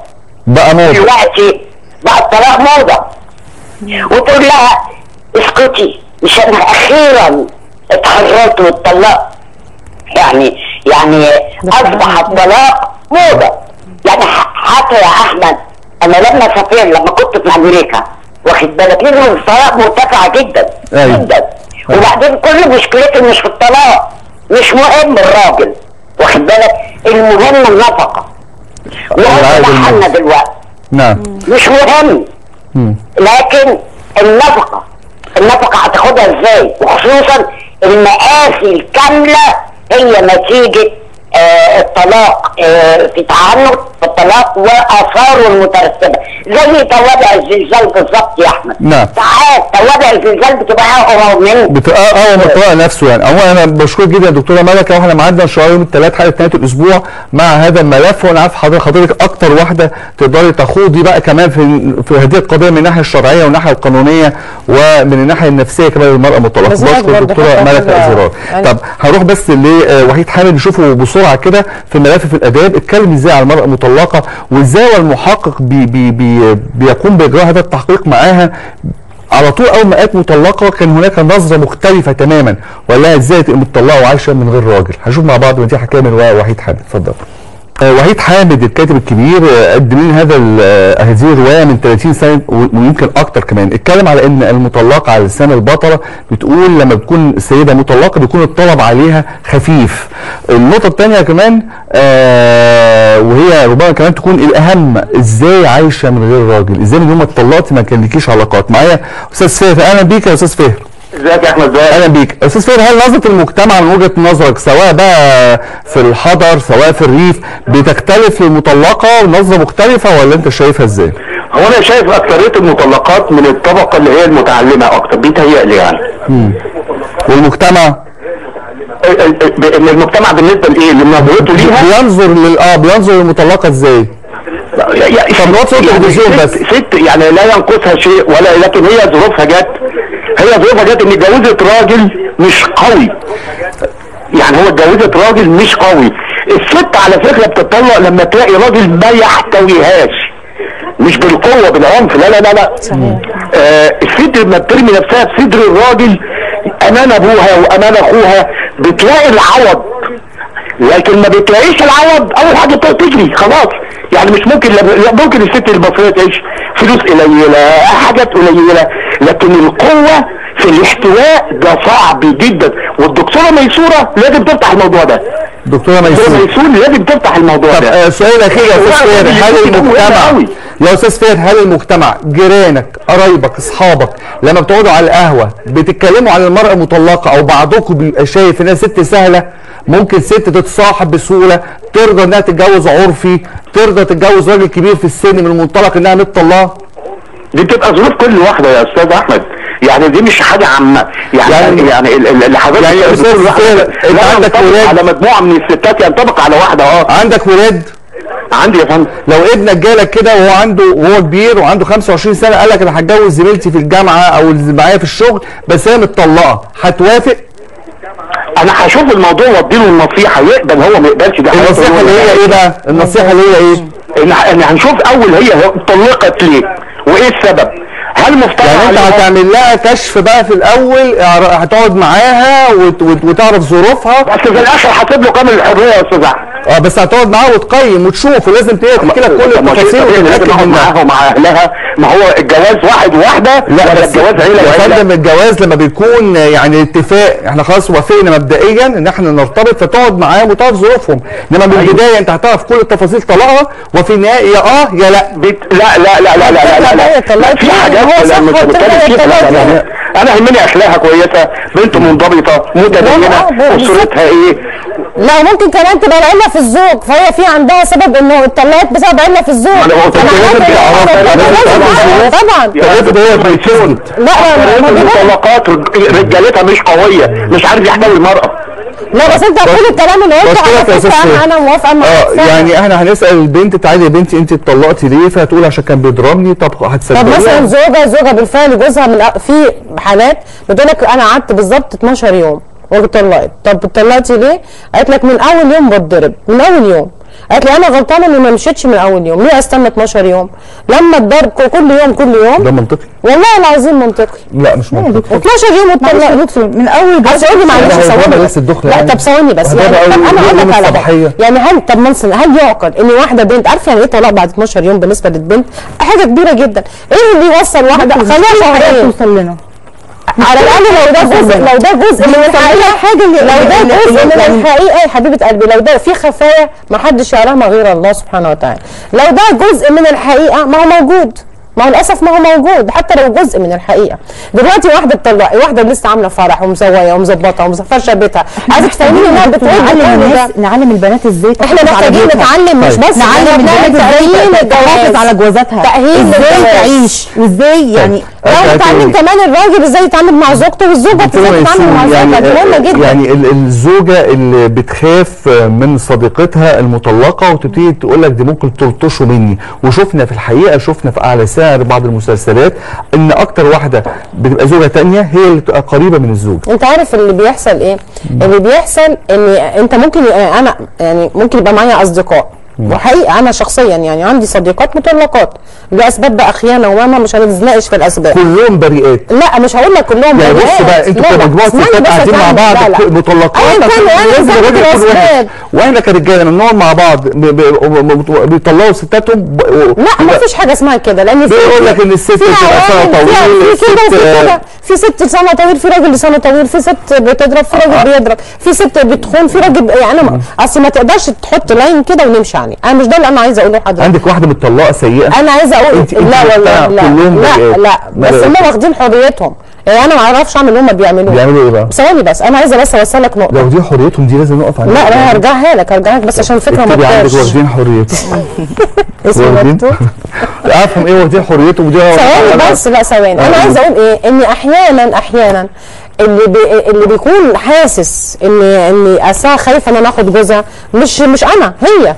بقى موضة دلوقتي بقى الطلاق موضة وتقول لها اسكتي مش انا اخيرا اتحررت واتطلقت يعني يعني اصبح الطلاق موضة يعني ح- حتى يا احمد انا لما سافرت لما كنت في امريكا واخد بالك نسبة الطلاق مرتفعة جدا أيوة. جدا وبعدين كل مشكلتي مش في الطلاق مش مهم الراجل واخد بالك المهم النفقة وهو العائد ده حالنا المادي. دلوقتي نعم مش مهم مم. لكن النفقة النفقة هتاخدها ازاي وخصوصا المآسي الكاملة هي نتيجة آه الطلاق آه في تعنت في الطلاق واثاره المترتبه زي توابع الزلزال بالظبط يا احمد نعم. ساعات توابع الزلزال بتبقى اقرب من بتبقى اه هو الطلاق نفسه يعني هو انا بشكرك جدا يا دكتوره ملكه واحنا معانا ان شاء الله يوم الثلاث حلقه نهايه الاسبوع مع هذا الملف وانا عارف حضرتك حضرتك اكتر واحده تقدري تخوضي بقى كمان في في هذه القضيه من الناحيه الشرعيه والناحيه القانونيه ومن الناحيه النفسيه كمان للمراه المطلقه بس برضه بشكر الدكتوره حتى ملكه حاجة- زرار يعني- طب هنروح بس لوحيد حامد نشوفه بسرعه كده في ملف في الاداب اتكلم ازاي على المراه المطلقه وازاي المحقق بي بي بي بيقوم باجراء هذا التحقيق معاها على طول اول ما قالت مطلقه كان هناك نظره مختلفه تماما ولا لها ازاي تبقى مطلقه وعايشه من غير راجل هنشوف مع بعض ودي حكايه من وحيد حامد اتفضل آه، وحيد حامد الكاتب الكبير آه، قدم لنا هذا ال- آه، هذه الروايه من 30 سنه و- ويمكن اكتر كمان اتكلم على ان المطلقه على لسان البطله بتقول لما بتكون السيده مطلقه بيكون الطلب عليها خفيف النقطه الثانيه كمان آه وهي ربما كمان تكون الاهم ازاي عايشه من غير راجل ازاي من يوم ما اتطلقتي ما كان لكيش علاقات معايا استاذ فهر اهلا بيك يا استاذ فهر ازيك يا احمد بقى اهلا بيك استاذ فهر هل نظره المجتمع من وجهه نظرك سواء بقى في الحضر سواء في الريف بتختلف للمطلقه ونظره مختلفه ولا انت شايفها ازاي؟ هو انا شايف اكثريه المطلقات من الطبقه اللي هي المتعلمه اكتر بيتهيألي يعني والمجتمع ال- ال- ان المجتمع بالنسبه لايه لنظرته ليها بينظر لل اه بينظر للمطلقه ازاي؟ يعني طب نقطة التلفزيون ست- بس. ست يعني لا ينقصها شيء ولا لكن هي ظروفها جت هي ظروفها جت ان اتجوزت راجل مش قوي يعني هو اتجوزت راجل مش قوي الست على فكره بتطلق لما تلاقي راجل ما يحتويهاش مش بالقوه بالعنف لا لا لا لا صحيح. آه الست لما بترمي نفسها في صدر الراجل امام ابوها وامام اخوها بتلاقي العوض لكن ما بتلاقيش العوض اول حاجه بت- تجري خلاص يعني مش ممكن لا ممكن الست المصريه تعيش فلوس قليله حاجات قليله لكن القوه في الاحتواء ده صعب جدا والدكتوره ميسوره لازم تفتح الموضوع ده دكتوره الدكتوره ميسور ميسور لازم تفتح الموضوع طب ده آه، سؤال اخير يا استاذ لا، فهر هل دي مهمة المجتمع أوي. يا استاذ فهر هل المجتمع جيرانك قرايبك اصحابك لما بتقعدوا على القهوه بتتكلموا عن المراه المطلقه او بعضكم بيبقى شايف انها ست سهله ممكن ست تتصاحب بسهوله ترضى انها تتجوز عرفي ترضى تتجوز راجل كبير في السن من المنطلق انها مطلقه دي بتبقى ظروف كل واحده يا استاذ احمد يعني دي مش حاجه عامه يعني يعني- يعني, يعني ال- ال- اللي حضرتك يعني يا أستاذ بتقول واحدة فهر، لا أنت عندك ينطبق ولاد؟ على مجموعه من الستات ينطبق على واحده اه عندك ولاد عندي يا فندم لو ابنك جالك كده وهو عنده وهو كبير وعنده 25 سنه قال لك انا هتجوز زميلتي في الجامعه او اللي معايا في الشغل بس هي متطلقه هتوافق انا هشوف الموضوع واديله النصيحه يقبل هو ما يقبلش ده حياته النصيحه هو. اللي هي ايه بقى النصيحه اللي هي ايه ان ان هنشوف اول هي طلقت ليه وايه السبب هل مفترض يعني انت عليها- هتعمل لها كشف بقى في الاول اعر- هتقعد معاها وت- وت- وتعرف ظروفها بس في الاخر هسيب له كامل الحريه يا استاذ احمد اه بس هتقعد معاها وتقيم وتشوف ولازم تحكي لك كل طب ما شيء التفاصيل طبيعي لازم وتتاكد اقعد منها معاها ومع اهلها ما هو الجواز واحد وواحده لا ولا بس الجواز عيله يا وعيله فندم الجواز لما بيكون يعني اتفاق احنا خلاص وافقنا مبدئيا ان احنا نرتبط فتقعد معاهم وتعرف ظروفهم انما من البدايه انت هتعرف كل التفاصيل طلاقها وفي النهايه يا اه يا لا بيت لا لا لا لا لا لا لا, لا. طلعت في يعني حاجات هو صح لما مش وطلعت هنتكلم فيها طلعت لا، يعني. لا. انا يهمني اخلاقها كويسه بنت منضبطه متدينه آه، بالظبط. اسرتها ايه لا ممكن كمان تبقى العله في الزوج فهي في عندها سبب انه اتطلقت بسبب عله في الزوج أنا قلت لك أنا لازم عارفة تعرفها، إن- لازم لازم تعرفها. تعرفها، طبعا افرض هي بتسجد لا لا ما- ما بيبقى- المطلقات رج- رجالتها مش قويه مش عارف يحتوي المراه لا بس انت كل الكلام اللي قلته بشكرك على يا أستاذ فكره سيف. انا انا موافقه معاك اه فعلا. يعني احنا هنسال البنت تعالي يا بنتي انت اتطلقتي ليه فهتقول عشان كان بيضربني طب طب هتصدقيها مثلا زوجه زوجه بالفعل جوزها من الأ- في حالات بتقول لك انا قعدت بالظبط 12 يوم واتطلقت طب اتطلقتي ليه؟ قالت لك من اول يوم بتضرب من اول يوم قالت لي انا غلطانه اني ما مشيتش من اول يوم ليه استنى 12 يوم لما الضرب ك- كل يوم كل يوم ده منطقي والله العظيم منطقي لا مش منطقي 12 يوم معلش يا واتطلق دكتور من اول عايز اقول لي معلش لا، هو ثواني ده بس بس الدخل لا يعني. طب ثواني بس هو ده يعني بقى طب انا يوم اقول لك على الصباحية. حاجه يعني هل طب منصن هل يعقل ان واحده بنت عارفه يعني ايه طلاق بعد 12 يوم بالنسبه للبنت حاجه كبيره جدا ايه اللي يوصل واحده خليها شهرين توصل لنا على الاقل لو ده جزء لو ده جزء من الحقيقه حاجه اللي لو ده اللي- جزء اللي- من الحقيقه يا حبيبه قلبي لو ده في خفايا ما حدش يعلمها غير الله سبحانه وتعالى لو ده جزء من الحقيقه ما هو موجود ما هو للاسف ما هو موجود حتى لو جزء من الحقيقه دلوقتي واحده اتطلقت واحده لسه عامله فرح ومسويه ومظبطه ومفرشه بيتها عايزه تفهميني انها بتقول نعلم كل ده الناس نعلم البنات ازاي احنا تحافظ على محتاجين بيوتها. نتعلم مش طيب. بس نعلم إحنا البنات بنعمل ازاي تأهيل تحافظ الجواز. على جوازاتها تأهيل ازاي للجواز. تعيش وازاي يعني لو أنت تعلم إيه؟ كمان الراجل ازاي يتعامل مع زوجته والزوجه قلت له ازاي تتعامل مع يسوع، زوجها دي مهمه جدا يعني ال- الزوجه اللي بتخاف من صديقتها المطلقه وتبتدي تقول لك دي ممكن تلطشوا مني وشفنا في الحقيقه شفنا في اعلى سعر بعض المسلسلات ان اكتر واحده بتبقى زوجه تانية هي اللي بتبقى قريبه من الزوج انت عارف اللي بيحصل ايه اللي بيحصل ان انت ممكن يعني انا يعني ممكن يبقى معايا اصدقاء وحقيقه انا شخصيا يعني عندي صديقات مطلقات لاسباب بقى خيانه وماما مش هنتناقش في الاسباب كلهم بريئات لا مش هقول لك كلهم يعني بص بريئات. بقى انتوا لا، لا، كمجموعه اسمعني ستات بس قاعدين مع أكمل. بعض لا، لا. مطلقات أيا كان، عشان أنا لازم ذاكر الراجل يكون وحش الأسباب. واحنا كرجاله بنقعد مع بعض ب- ب- ب- بيطلعوا ستاتهم ب- لا ما فيش حاجه اسمها كده لان في بيقول لك ان الست في بتبقى لسانها عوامل، طويل في في كده الست وفي آه، كده في ست لسانها طويل في راجل لسانه طويل في ست بتضرب في راجل بيضرب في ست بتخون في راجل يعني انا ما- اصل ما تقدرش تحط لاين كده ونمشي عليه انا مش ده اللي انا عايزه اقوله لحضرتك عندك واحده متطلقه سيئه انا عايزه اقول انت- انت لا والله مقتنعة لا كلهم لا بريئات. لا بس بريئات. هم واخدين حريتهم يعني انا ما اعرفش اعمل اللي هم بيعملوه بيعملوا ايه بقى؟ ثواني بس انا عايزه بس اوصلك نقطه لو دي حريتهم دي لازم نقف عليها لا انا هرجعها لك هرجعها لك بس عشان الفكره ما اكتبي عندك تطيرش واخدين حريتهم اسمه واخدين مكتوب افهم ايه واخدين حريتهم ودي ثواني بس لا ثواني انا عايزه اقول ايه ان احيانا احيانا اللي بي اللي بيكون حاسس ان ان اساها خايفه ان انا اخد جوزها مش مش انا هي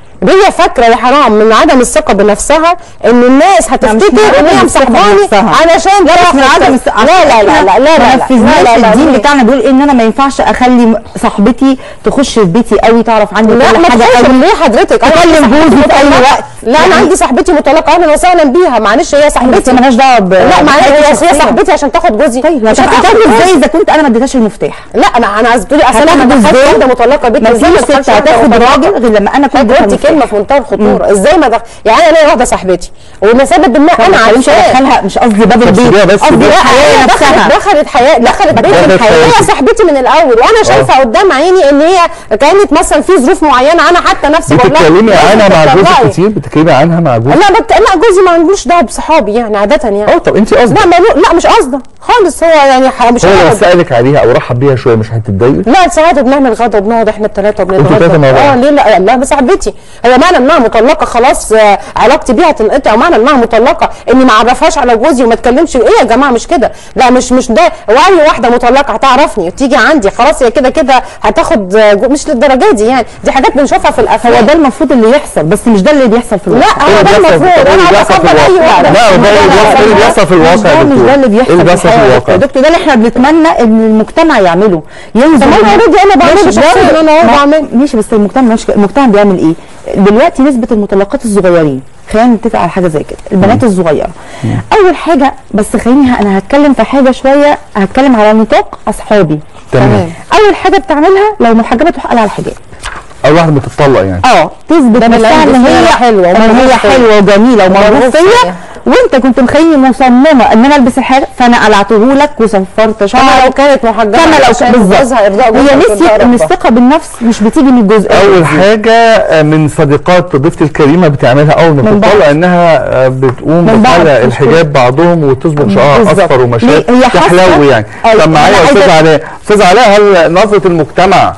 هي فاكره يا حرام من عدم الثقه بنفسها ان الناس من هتفتكر ان عدم هي الثقة مسحباني بنفسها. علشان لا مش من تاخد عدم لا الس- لا لا لا لا لا ما لا نفذناش لا لا الدين لا بتاعنا بيقول ان انا ما ينفعش اخلي صاحبتي تخش في بيتي قوي تعرف عني لا كل ما حاجه تخش قوي ليه حضرتك انا تكلم عندي جوزي صاحبتي في أي مطلقة. وقت. لا انا يعني- عندي صاحبتي مطلقه اهلا وسهلا بيها معلش هي بس صاحبتي مالهاش دعوه ب لا معلش هي هي شخصية. صاحبتي عشان تاخد جوزي طيب مش مش هتاخد هتاخد جوزي ازاي اذا كنت انا ما اديتهاش المفتاح لا انا انا قصدي اصل انا ما هتاخد دخلتش ازاي؟ واحده مطلقه بيتي ما ازاي ما فيش دخلش ست واحدة هتاخد مطلقة؟ راجل غير لما انا كنت قلت كلمه في منتهى الخطوره ازاي ما دخل يعني انا ليا واحده صاحبتي ولسبب ما انا انا مش عارفاه هدخلها مش قصدي باب البيت سيبيها بس قصدي بس. لا هي هي نفسها دخلت دخلت حياه دخلت بيت دخلت الحياه هي حياتي. صاحبتي من الاول وانا شايفه قدام عيني ان هي كانت مثلا في ظروف معينه انا حتى نفسي بقول لها بتتكلمي لازم عنها مع تطلعي. جوزك كتير بتتكلمي عنها مع جوزك لا بت... لا جوزي ما عندوش دعوه بصحابي يعني عاده يعني اه طب انت قصدك لا ما لا مش قصده خالص هو يعني ح- مش هو لو هياخد- سالك عليها او رحب بيها شويه مش هتتضايقي لا ساعات بنعمل غدا وبنقعد احنا الثلاثه انتوا وبنتغدى التلاتة مع بعض. اه ليه لا لا بس صاحبتي هو معنى انها مطلقه خلاص آه، علاقتي بيها تنقطع ومعنى انها مطلقه اني ما اعرفهاش على جوزي وما اتكلمش ايه يا جماعه مش كده لا مش مش ده واي واحده مطلقه هتعرفني تيجي عندي خلاص هي كده كده هتاخد آه، جو- مش للدرجه دي يعني دي حاجات بنشوفها في الافلام هو ده المفروض اللي يحصل بس مش ده اللي بيحصل في لا الواقع هو ده اللي بيحصل- المفروض إيه اللي انا بيحصل في بفضل اي الواقع؟ واحده لا، هو ده اللي بيحصل- إيه اللي بيحصل في الواقع مش يا ده مش دكتور؟ ده اللي إيه بيحصل اللي بيحصل في الحياة يا الواقع؟ دكتور دكتور ده اللي احنا بنتمنى ان المجتمع يعمله ينزل طب ما أنا already أنا بعمله ماشي، شخصياً، ده- أنا أهو ما- بعمله. ماشي بس المجتمع مش المجتمع بيعمل ايه دلوقتي نسبه المطلقات الصغيرين خلينا نتفق على حاجه زي كده البنات الصغيره اول حاجه بس خليني ه- انا هتكلم في حاجه شويه هتكلم على نطاق اصحابي تمام اول حاجه بتعملها لو محجبه تروح قلع الحجاب اول واحده بتطلق يعني اه تثبت نفسها ان هي حلوة ان هي ومرغوب فيها. حلوه وجميله ومرغوب ومرغوب فيا فيها. وانت كنت مخليني مصممه ان انا البس الحاجه فانا قلعته لك وصفرت كما شعرك لو كانت محجبه كما لو عشان بالظبط جوزها ارضاء جوزها هي وترضاء نسيت ان ربها. الثقه بالنفس مش بتيجي من الجزء اول حاجه آه، من صديقات ضيفتي الكريمه بتعملها اول ما من بتطلق بعض. انها آه، بتقوم من بعض. بتعلق الحجاب بعضهم وتصبغ شعرها بالظبط. اصفر ومشات ليه؟ هي حاسة- تحلو يعني آه، طب معايا أنا يا استاذ عايزة- علاء استاذ علاء هل نظره المجتمع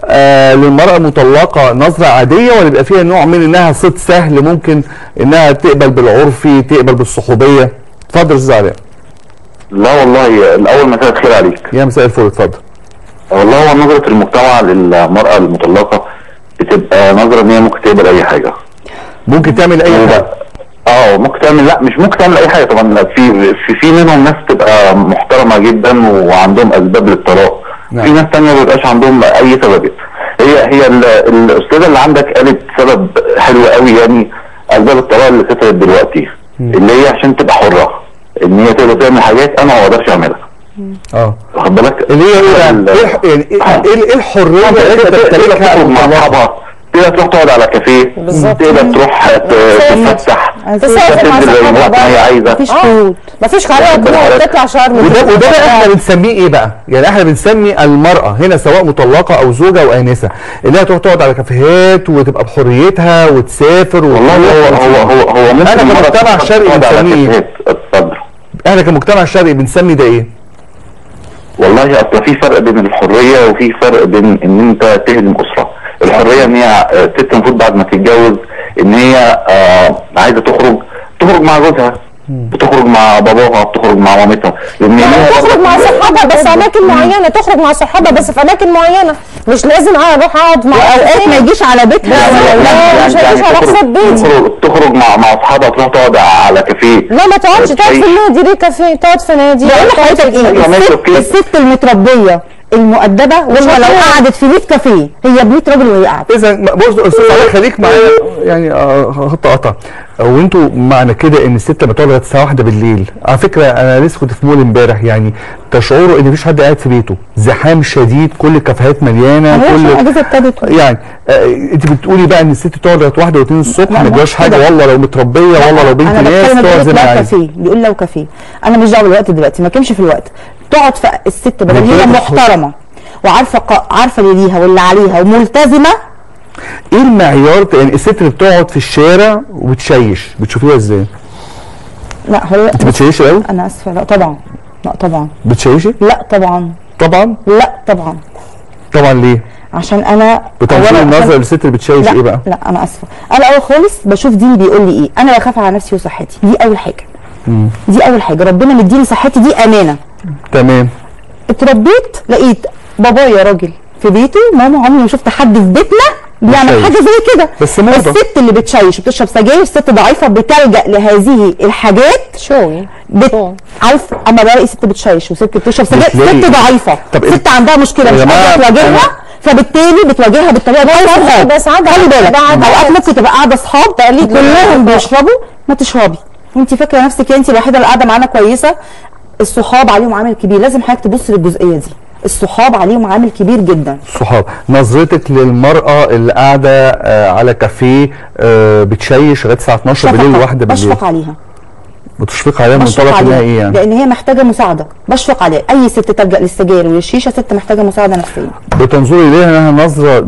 آه للمرأة المطلقة نظرة عادية ولا بيبقى فيها نوع من انها صيد سهل ممكن انها تقبل بالعرفي تقبل بالصحوبية اتفضل يا استاذ علاء لا والله الاول مساء الخير عليك يا مساء الفل اتفضل والله هو نظره المجتمع للمراه المطلقه بتبقى نظره ان هي ممكن تقبل اي حاجه ممكن تعمل اي حاجة اه ممكن تعمل لا مش ممكن تعمل اي حاجه طبعا لا، في في في منهم ناس تبقى محترمه جدا وعندهم اسباب للطلاق نعم. في ناس تانية ما بيبقاش عندهم اي سبب هي هي ال- الاستاذه اللي عندك قالت سبب حلو قوي يعني اسباب الطلاق اللي كترت دلوقتي اللي هي عشان تبقى حره ان هي تقدر تعمل حاجات انا ما اقدرش اعملها اه واخد بالك اللي هي ايه بقى؟ ال- ايه الح- يعني ايه ايه إيه الحريه انت اللي انت تقدر تمتلكها تخرج مع المطلقة؟ اصحابها تقدر تروح تقعد على كافيه بالظبط. تقدر تروح ت- تتفسح تسافر مع تنزل صحابها وقت ما هي بقى. عايزه مفيش اه قيود مفيش قرار واخد تروح بالك؟ تطلع شرم وده وده بقى احنا بنسميه ايه بقى؟ يعني احنا بنسمي المرأة هنا سواء مطلقة أو زوجة أو آنسة اللي هي تروح تقعد على كافيهات وتبقى بحريتها وتسافر والله هو وتروح هو هو هو ممكن أنا مرة كمجتمع تقعد شرقي على بنسميه إيه؟ كافيهات. اتفضل احنا كمجتمع شرقي بنسمي ده ايه؟ والله اصل في فرق بين الحريه وفي فرق بين ان انت تهدم اسره الحريه ان هي آه، الست المفروض بعد ما تتجوز ان هي آه عايزه تخرج تخرج مع جوزها بتخرج مع باباها بتخرج مع مامتها لان هي تخرج مع صحابها بس في اماكن معينه تخرج مع صحابها بس في اماكن معينه مش لازم اروح اقعد مع واوقات ما يجيش على بيتها لا، ولا لا، لا مش هيجيش على تخرج- حساب بيتي. تخرج, تخرج مع مع اصحابها تروح تقعد على كافيه لا ما تقعدش تقعد في النادي ليه كافيه تقعد في نادي بقول لحضرتك ايه أيوة، ماشي، الست, أوكي. الست المتربيه المؤدبه وهو لو هتروح. قعدت في 100 كافيه هي ب 100 راجل وهي قاعده اذا بص استاذ علي خليك معايا يعني آه، خط قطع وانتوا معنى كده ان الست لما تقعد لغايه الساعه 1 بالليل على فكره انا لسه كنت في مول امبارح يعني تشعروا ان مفيش حد قاعد في بيته زحام شديد كل الكافيهات مليانه هي عشان كل الاجازه ابتدت يعني آه انت بتقولي بقى ان الست تقعد لغايه 1 و2 الصبح لا، ما مش تجراش حاجه كده. والله لو متربيه والله لو بنت انا ناس بتكلم تقعد زي بيقول ما لو عايزه كافيه بيقول لو كافيه انا مش دعوه بالوقت دلوقتي ما كانش في الوقت تقعد في الست بدل هي ربنا محترمه وعارفه ق- عارفه اللي ليها واللي عليها وملتزمه ايه المعيار يعني الست اللي بتقعد في الشارع وبتشيش بتشوفيها ازاي؟ لا هو انت بتشيشي قوي؟ انا اسفه لا طبعا لا طبعا بتشيشي؟ لا طبعا طبعا لا طبعا طبعا ليه؟ عشان انا بتنظير أولاً النظر عشان- للست اللي بتشيش لا ايه بقى؟ لا انا اسفه انا اول خالص بشوف دين بيقول لي ايه انا بخاف على نفسي وصحتي دي اول حاجه دي اول حاجه ربنا مديني صحتي دي امانه تمام اتربيت لقيت بابايا راجل في بيته ماما عمري ما شفت حد في بيتنا بيعمل بيشيش. حاجه زي كده بس موضة. الست اللي بتشيش وبتشرب سجاير ست ضعيفه بتلجا لهذه الحاجات شوي بت... عارف اما بلاقي ست بتشيش وست بتشرب سجاير بتلاقي- ست ضعيفه طب ست عندها مشكله يا مش جماعة، قادره تواجهها أنا- فبالتالي بتواجهها بالطريقه دي صحاب بس عادة- خلي بالك ده عادات. اوقات ممكن تبقى قاعده اصحاب تقليد كلهم للعادات. بيشربوا ما تشربي انت فاكره نفسك انت الوحيده اللي قاعده معانا كويسه الصحاب عليهم عامل كبير لازم حضرتك تبص للجزئيه دي الصحاب عليهم عامل كبير جدا الصحاب نظرتك للمرأة اللي قاعدة آه، على كافيه آه، بتشيش لغاية الساعة 12 بالليل شفقة. واحدة بالليل بشفق عليها بتشفق عليها من بشفق طرف انها عليها ايه يعني لان هي محتاجه مساعده بشفق عليها اي ست تلجا للسجاير وللشيشه ست محتاجه مساعده نفسيه بتنظري اليها انها نظرة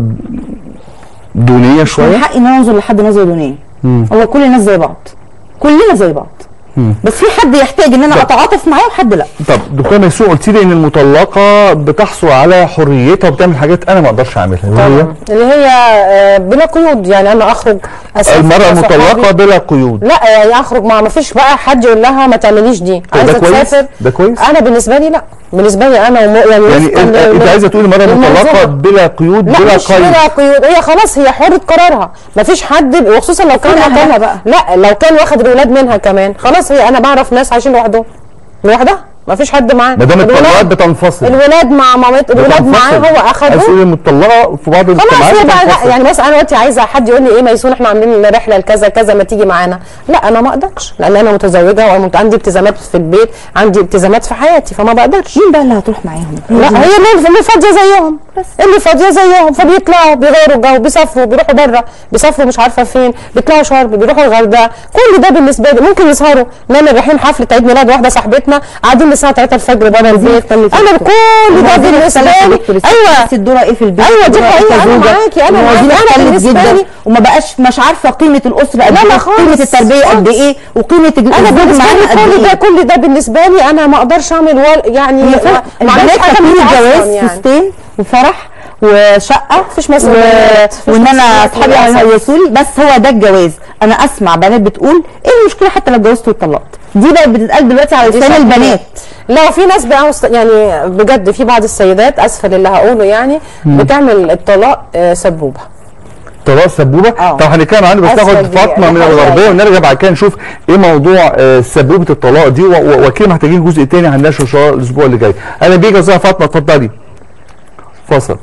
دونية من شوية حقي ان انا انظر لحد نظره دونيه هو كل الناس زي بعض كلنا زي بعض بس في حد يحتاج ان انا اتعاطف معاه وحد لا طب دكتور ميسون قلت لي ان المطلقة بتحصل على حريتها وبتعمل حاجات انا ما اقدرش اعملها اللي هي طبعا اللي هي آه، بلا قيود يعني انا اخرج اسافر المرأة مع المطلقة صحابي. بلا قيود لا يعني اخرج مع ما فيش بقى حد يقول لها ما تعمليش دي طب ده عايزه كويس؟ تسافر ده كويس؟ انا بالنسبه لي لا بالنسبه لي انا وم... يعني يعني وفقاً انت, لل- انت عايزة تقولي المرأة المطلقة للمنظومة. بلا قيود لا بلا مش قيد بلا قيود هي خلاص هي حرة قرارها مفيش حد وخصوصا لو كان كده أهلها كان بقى. لا لو كان واخد الولاد منها كمان خلاص هي انا بعرف ناس عايشين لوحدهم لوحدها مفيش حد معاه ما دام الطلقات الولاد- بتنفصل الولاد مع مامت الولاد معاه هو عايز اخدهم تقولي المطلقة في بعض خلاص المجتمعات هي بقى لا بتنفصل. يعني مثلا انا دلوقتي عايزه حد يقول لي ايه ميسون احنا عاملين رحله لكذا كذا ما تيجي معانا لا انا ما اقدرش لان انا متزوجه وعندي التزامات في البيت عندي التزامات في حياتي فما بقدرش مين بقى اللي هتروح معاهم لا هي اللي اللي فاضيه زيهم اللي فاضيه زيهم فبيطلعوا بيغيروا جو بيسافروا بيروحوا بره بيسافروا مش عارفه فين بيطلعوا شرم بيروحوا الغردقه كل ده بالنسبه لي ممكن يسهروا نانا رايحين حفله عيد ميلاد واحده صاحبتنا قاعدين للساعه 3 الفجر بره البيت انا كل ده بالنسبه لي ايوه الدورة ايه في البيت أيوة، دي الدورة إيه حقيقة، أنا كزوجة. معاكي، أنا الموازين معاكي، أنا اختلت بالنسبة جدا لي- وما بقاش مش عارفه قيمه الاسره قد لا، ايه لا خالص، قيمه التربيه قد خالص. ايه وقيمه انا الزوج بالنسبه معانا لي قد كل ده ايه كل ده بالنسبه لي انا ما اقدرش اعمل ولا يعني ما ما عملتش البنات حاجه فاكرين من الجواز أصلاً يعني. فستان وفرح وشقه مفيش مسؤوليات، و... مفيش وان انا مسؤوليات اصحابي للأسف. هيهيصوا لي بس هو ده الجواز انا اسمع بنات بتقول ايه المشكله حتى لو اتجوزت واتطلقت دي بقت بتتقال دلوقتي على دي لسان صح. البنات لا في ناس بقى مست... يعني بجد في بعض السيدات اسفه للي هقوله يعني بتعمل الطلاق آه، سبوبه طلاق سبوبه آه. طب هنتكلم عنه بس أسفل ناخد دي، فاطمه من أنا الغربيه حاسة. ونرجع بعد كده نشوف ايه موضوع آه، سبوبه الطلاق دي و- و- واكيد محتاجين جزء تاني هنناقشه ان شاء الله الاسبوع اللي جاي اهلا بيك يا استاذه فاطمه اتفضلي فاصل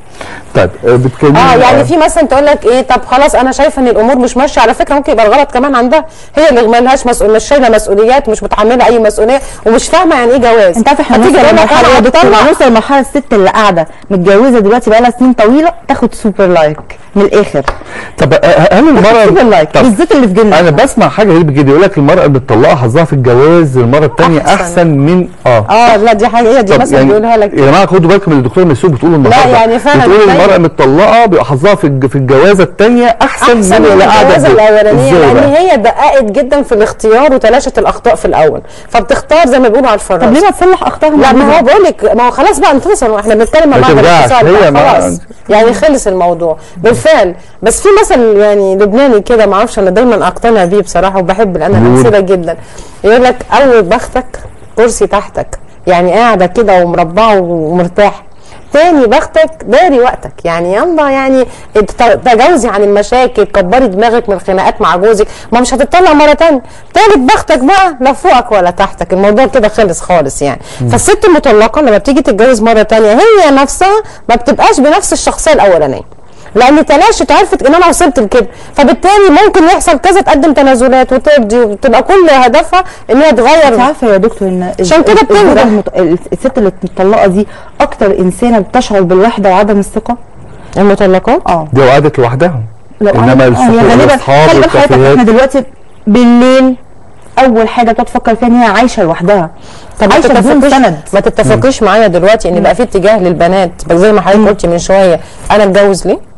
طيب آه، بتكلمي اه يعني في مثلا تقول لك ايه طب خلاص انا شايفه ان الامور مش ماشيه على فكره ممكن يبقى الغلط كمان عندها هي اللي ما لهاش مسؤول مش شايله مسؤوليات ومش متحمله اي مسؤوليه ومش فاهمه يعني ايه جواز انت عارف احنا هتيجي نوصل تقول لك لمرحله أنا يا دكتور هطلع. نوصل لمرحله الست اللي قاعده متجوزه دلوقتي بقى لها سنين طويله تاخد سوبر لايك من الاخر طب آه، هل المرأة سوبر لايك طب بالذات اللي في جنة انا بسمع حاجه غريبه جدا يقول لك المرأة اللي بتطلقها حظها في الجواز المرة الثانية أحسن. احسن من اه اه لا دي حاجه هي دي طب مثلا بيقولها لك يا جماعه خدوا بالكم من الدكتور مسعود بتقول النهارده يعني فعلا بتقول دايما. المرأة المطلقة بيبقى حظها في الج- في الجوازة الثانية احسن, احسن من اللي قاعدة الجوازه في- الاولانيه إزاي لان بقى؟ هي دققت جدا في الاختيار وتلاشت الاخطاء في الاول فبتختار زي ما بيقولوا على الفراش طب ليه ما تصلح اخطائها لا مع ما هو جوزها؟ بقول لك ما هو خلاص بقى انتصر احنا بنتكلم ما مع بعض ترجعش، الانفصال هي بقى ما- خلاص يعني خلص الموضوع بالفعل بس في مثل يعني لبناني كده ما اعرفش انا دايما اقتنع بيه بصراحه وبحب انا قول. الامثله جدا يقول لك اول بختك كرسي تحتك يعني قاعده كده ومربعه ومرتاح تاني بختك داري وقتك يعني يلا يعني ت- تجاوزي عن المشاكل كبري دماغك من الخناقات مع جوزك ما مش هتطلع مره تانية تالت بختك بقى لا فوقك ولا تحتك الموضوع كده خلص خالص يعني فالست المطلقه لما بتيجي تتجوز مره تانية هي نفسها ما بتبقاش بنفس الشخصيه الاولانيه لان تلاشت عرفت ان انا وصلت لكده فبالتالي ممكن يحصل كذا تقدم تنازلات وترضي وتبقى كل هدفها ان هي تغير انت عارفه يا دكتور ان عشان كده الزوجة بتنجح. المط... الست اللي مطلقه دي اكتر انسانه بتشعر بالوحده وعدم الثقه المطلقات اه دي قعدت لوحدها لو انما قعدت- اه، هي غالبا الاصحاب خلي بالك حضرتك والكافيهات احنا دلوقتي بالليل اول حاجه بتقعد تفكر فيها ان هي عايشه لوحدها طب ما عايشه بدون تتفقيش سند ما تتفقيش معايا دلوقتي ان بقى في اتجاه للبنات بقى زي ما حضرتك قلتي من شويه انا اتجوز ليه؟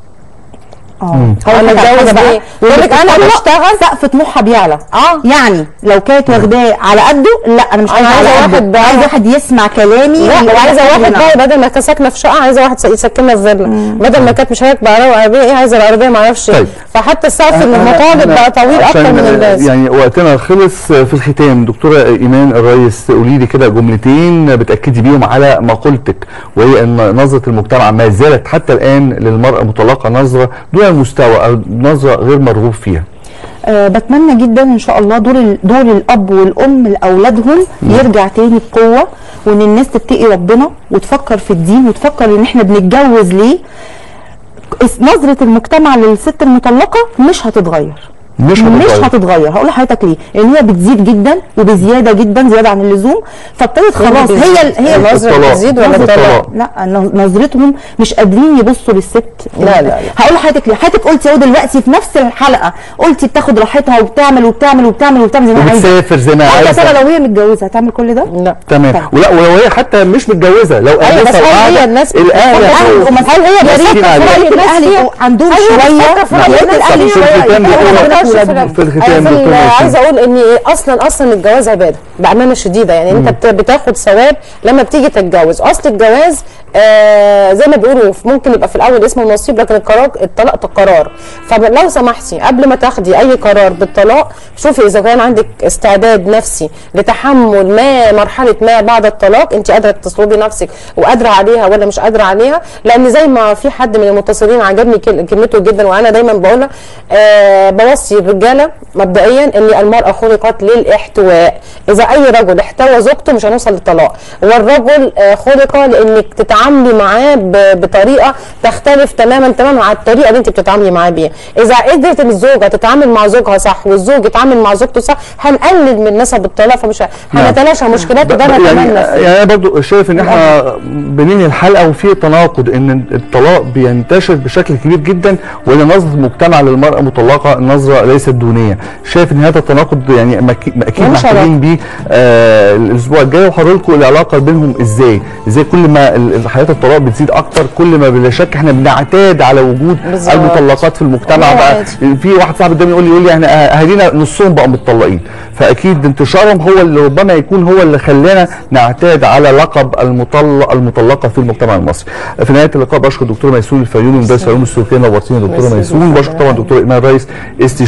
اه انا اتجوز ليه؟ يقول لك انا بشتغل سقف طموحها بيعلى اه يعني لو كانت واخداه على قده لا انا مش أنا عايزه عايزة على واحد قده بقى- عايزه واحد يسمع كلامي لا ويقول وعايزه لي واحد أنا- بقى بدل ما كانت ساكنه في شقه عايزه واحد يسكننا في فيلا بدل ما كانت مش راكبه عربيه عربيه ايه عايزه العربيه ما اعرفش طيب. فحتى السقف أنا- المطالب أنا بقى طويل اكتر عشان من اللازم يعني وقتنا خلص في الختام دكتوره ايمان الريس قولي لي كده جملتين بتاكدي بيهم على مقولتك وهي ان نظره المجتمع ما زالت حتى الان للمراه المطلقه نظره دون المستوى او نظره غير مرغوب فيها أه بتمنى جدا ان شاء الله دور ال- دور الاب والام لاولادهم يرجع تاني بقوه وان الناس تتقي ربنا وتفكر في الدين وتفكر ان احنا بنتجوز ليه اس- نظره المجتمع للست المطلقه مش هتتغير مش مش هتتغير. هتتغير هقول لحضرتك ليه لان هي بتزيد جدا وبزياده جدا زياده عن اللزوم فابتدت خلاص هي ال- هي النظرة الطلاق. بتزيد ولا الطلاق. الطلاق؟ لا نظ- نظرتهم مش قادرين يبصوا للست لا، لا، لا. هقول لحضرتك ليه حضرتك قلتي اهو دلوقتي في نفس الحلقه قلتي بتاخد راحتها وبتعمل وبتعمل وبتعمل وبتعمل زي ما هي عايزه وبتسافر زي ما طب يا ترى عايزه لو هي متجوزه هتعمل كل ده؟ لا تمام طيب. ولا ولو هي حتى مش متجوزه لو ايوه بس أنسة هل وقاعدة، هي الناس الاهل بتفكر- هتقول- هل هي ناس بريئة كتير في عليها. رأي الناس الاهل فيها؟ يبقوا عندهم أيوة، شويه بتفكر في رأي يا ريت الناس الاهل فيها. شويه في الختام يبقوا دكتورة- ربنا في في ولادهم. في الختام أنا في دكتور ال- ياسين. عايزه اقول ان اصلا اصلا الجواز عباده بامانه شديده يعني انت بت- بتاخد ثواب لما بتيجي تتجوز اصل الجواز آه زي ما بيقولوا ممكن يبقى في الاول اسمه نصيب لكن القرار الطلاق قرار فلو سمحتي قبل ما تاخدي اي قرار بالطلاق شوفي اذا كان عندك استعداد نفسي لتحمل ما مرحله ما بعد الطلاق انت قادره تصلبي نفسك وقادره عليها ولا مش قادره عليها لان زي ما في حد من المتصلين عجبني كل- كلمته جدا وانا دايما بقولها آه بوصي الرجاله مبدئيا ان المراه خلقت للاحتواء اذا اي رجل احتوى زوجته مش هنوصل للطلاق والرجل آه خلق لانك تتعاملي معاه ب- بطريقه تختلف تماما تماما عن الطريقه اللي انت بتتعاملي معاه بيها اذا قدرت الزوجه تتعامل مع زوجها صح والزوج يتعامل مع زوجته صح هنقلل من نسب الطلاق فمش ه- نعم. هنتلاشى مشكلات وده يعني نتمنى فيه. يعني انا برضو شايف ان احنا بننهي الحلقه وفي تناقض ان الطلاق بينتشر بشكل كبير جدا وان نظره المجتمع للمراه المطلقه نظره ليست دونيه شايف ان هذا التناقض يعني مك- اكيد ملوش محتاجين بيه آه الاسبوع الجاي وهقول لكم العلاقه بينهم ازاي ازاي كل ما ال- ال- حالات الطلاق بتزيد اكتر كل ما بلا شك احنا بنعتاد على وجود بالظبط. المطلقات في المجتمع هو بقى عادي. في واحد صاحبي قدامي يقول لي يقول لي احنا اهالينا نصهم بقوا متطلقين فاكيد انتشارهم هو اللي ربما يكون هو اللي خلانا نعتاد على لقب المطلق المطلقه في المجتمع المصري في نهايه اللقاء بشكر الدكتور ميسون الفيومي مدرس علوم السلوكيه نورتينا دكتوره ميرسي ميسون جداً. بشكر طبعا دكتور ايمان رئيس استشاري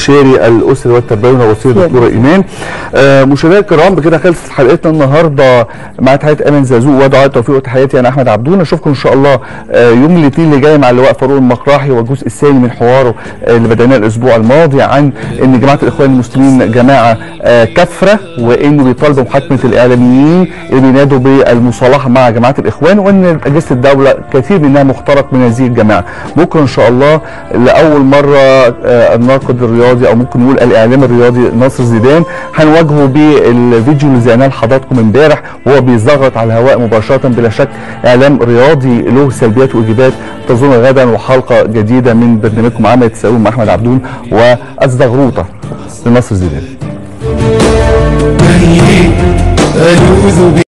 استشاري الاسري والتربوي ووصيه الدكتوره ايمان آه مشاهدينا الكرام بكده خلصت حلقتنا النهارده مع تحيه امل زازوق ودعاء التوفيق وتحياتي انا احمد عبدون اشوفكم ان شاء الله آه يوم الاثنين اللي جاي مع اللواء فاروق المقراحي والجزء الثاني من حواره آه اللي بدأناه الاسبوع الماضي عن ان جماعه الاخوان المسلمين جماعه آه كفره وانه بيطالبوا محاكمه الاعلاميين اللي بينادوا بالمصالحه مع جماعه الاخوان وان اجهزه الدوله كثير منها مخترق من هذه الجماعه بكره ان شاء الله لاول مره آه الناقد الرياضي او ممكن نقول الاعلام الرياضي ناصر زيدان هنواجهه بالفيديو اللي زيناه لحضراتكم امبارح وهو بيزغط على الهواء مباشره بلا شك اعلام رياضي له سلبيات وايجابيات تظن غدا وحلقه جديده من برنامجكم عامه تساؤلون مع احمد عبدون والزغروطه لناصر زيدان ألوذ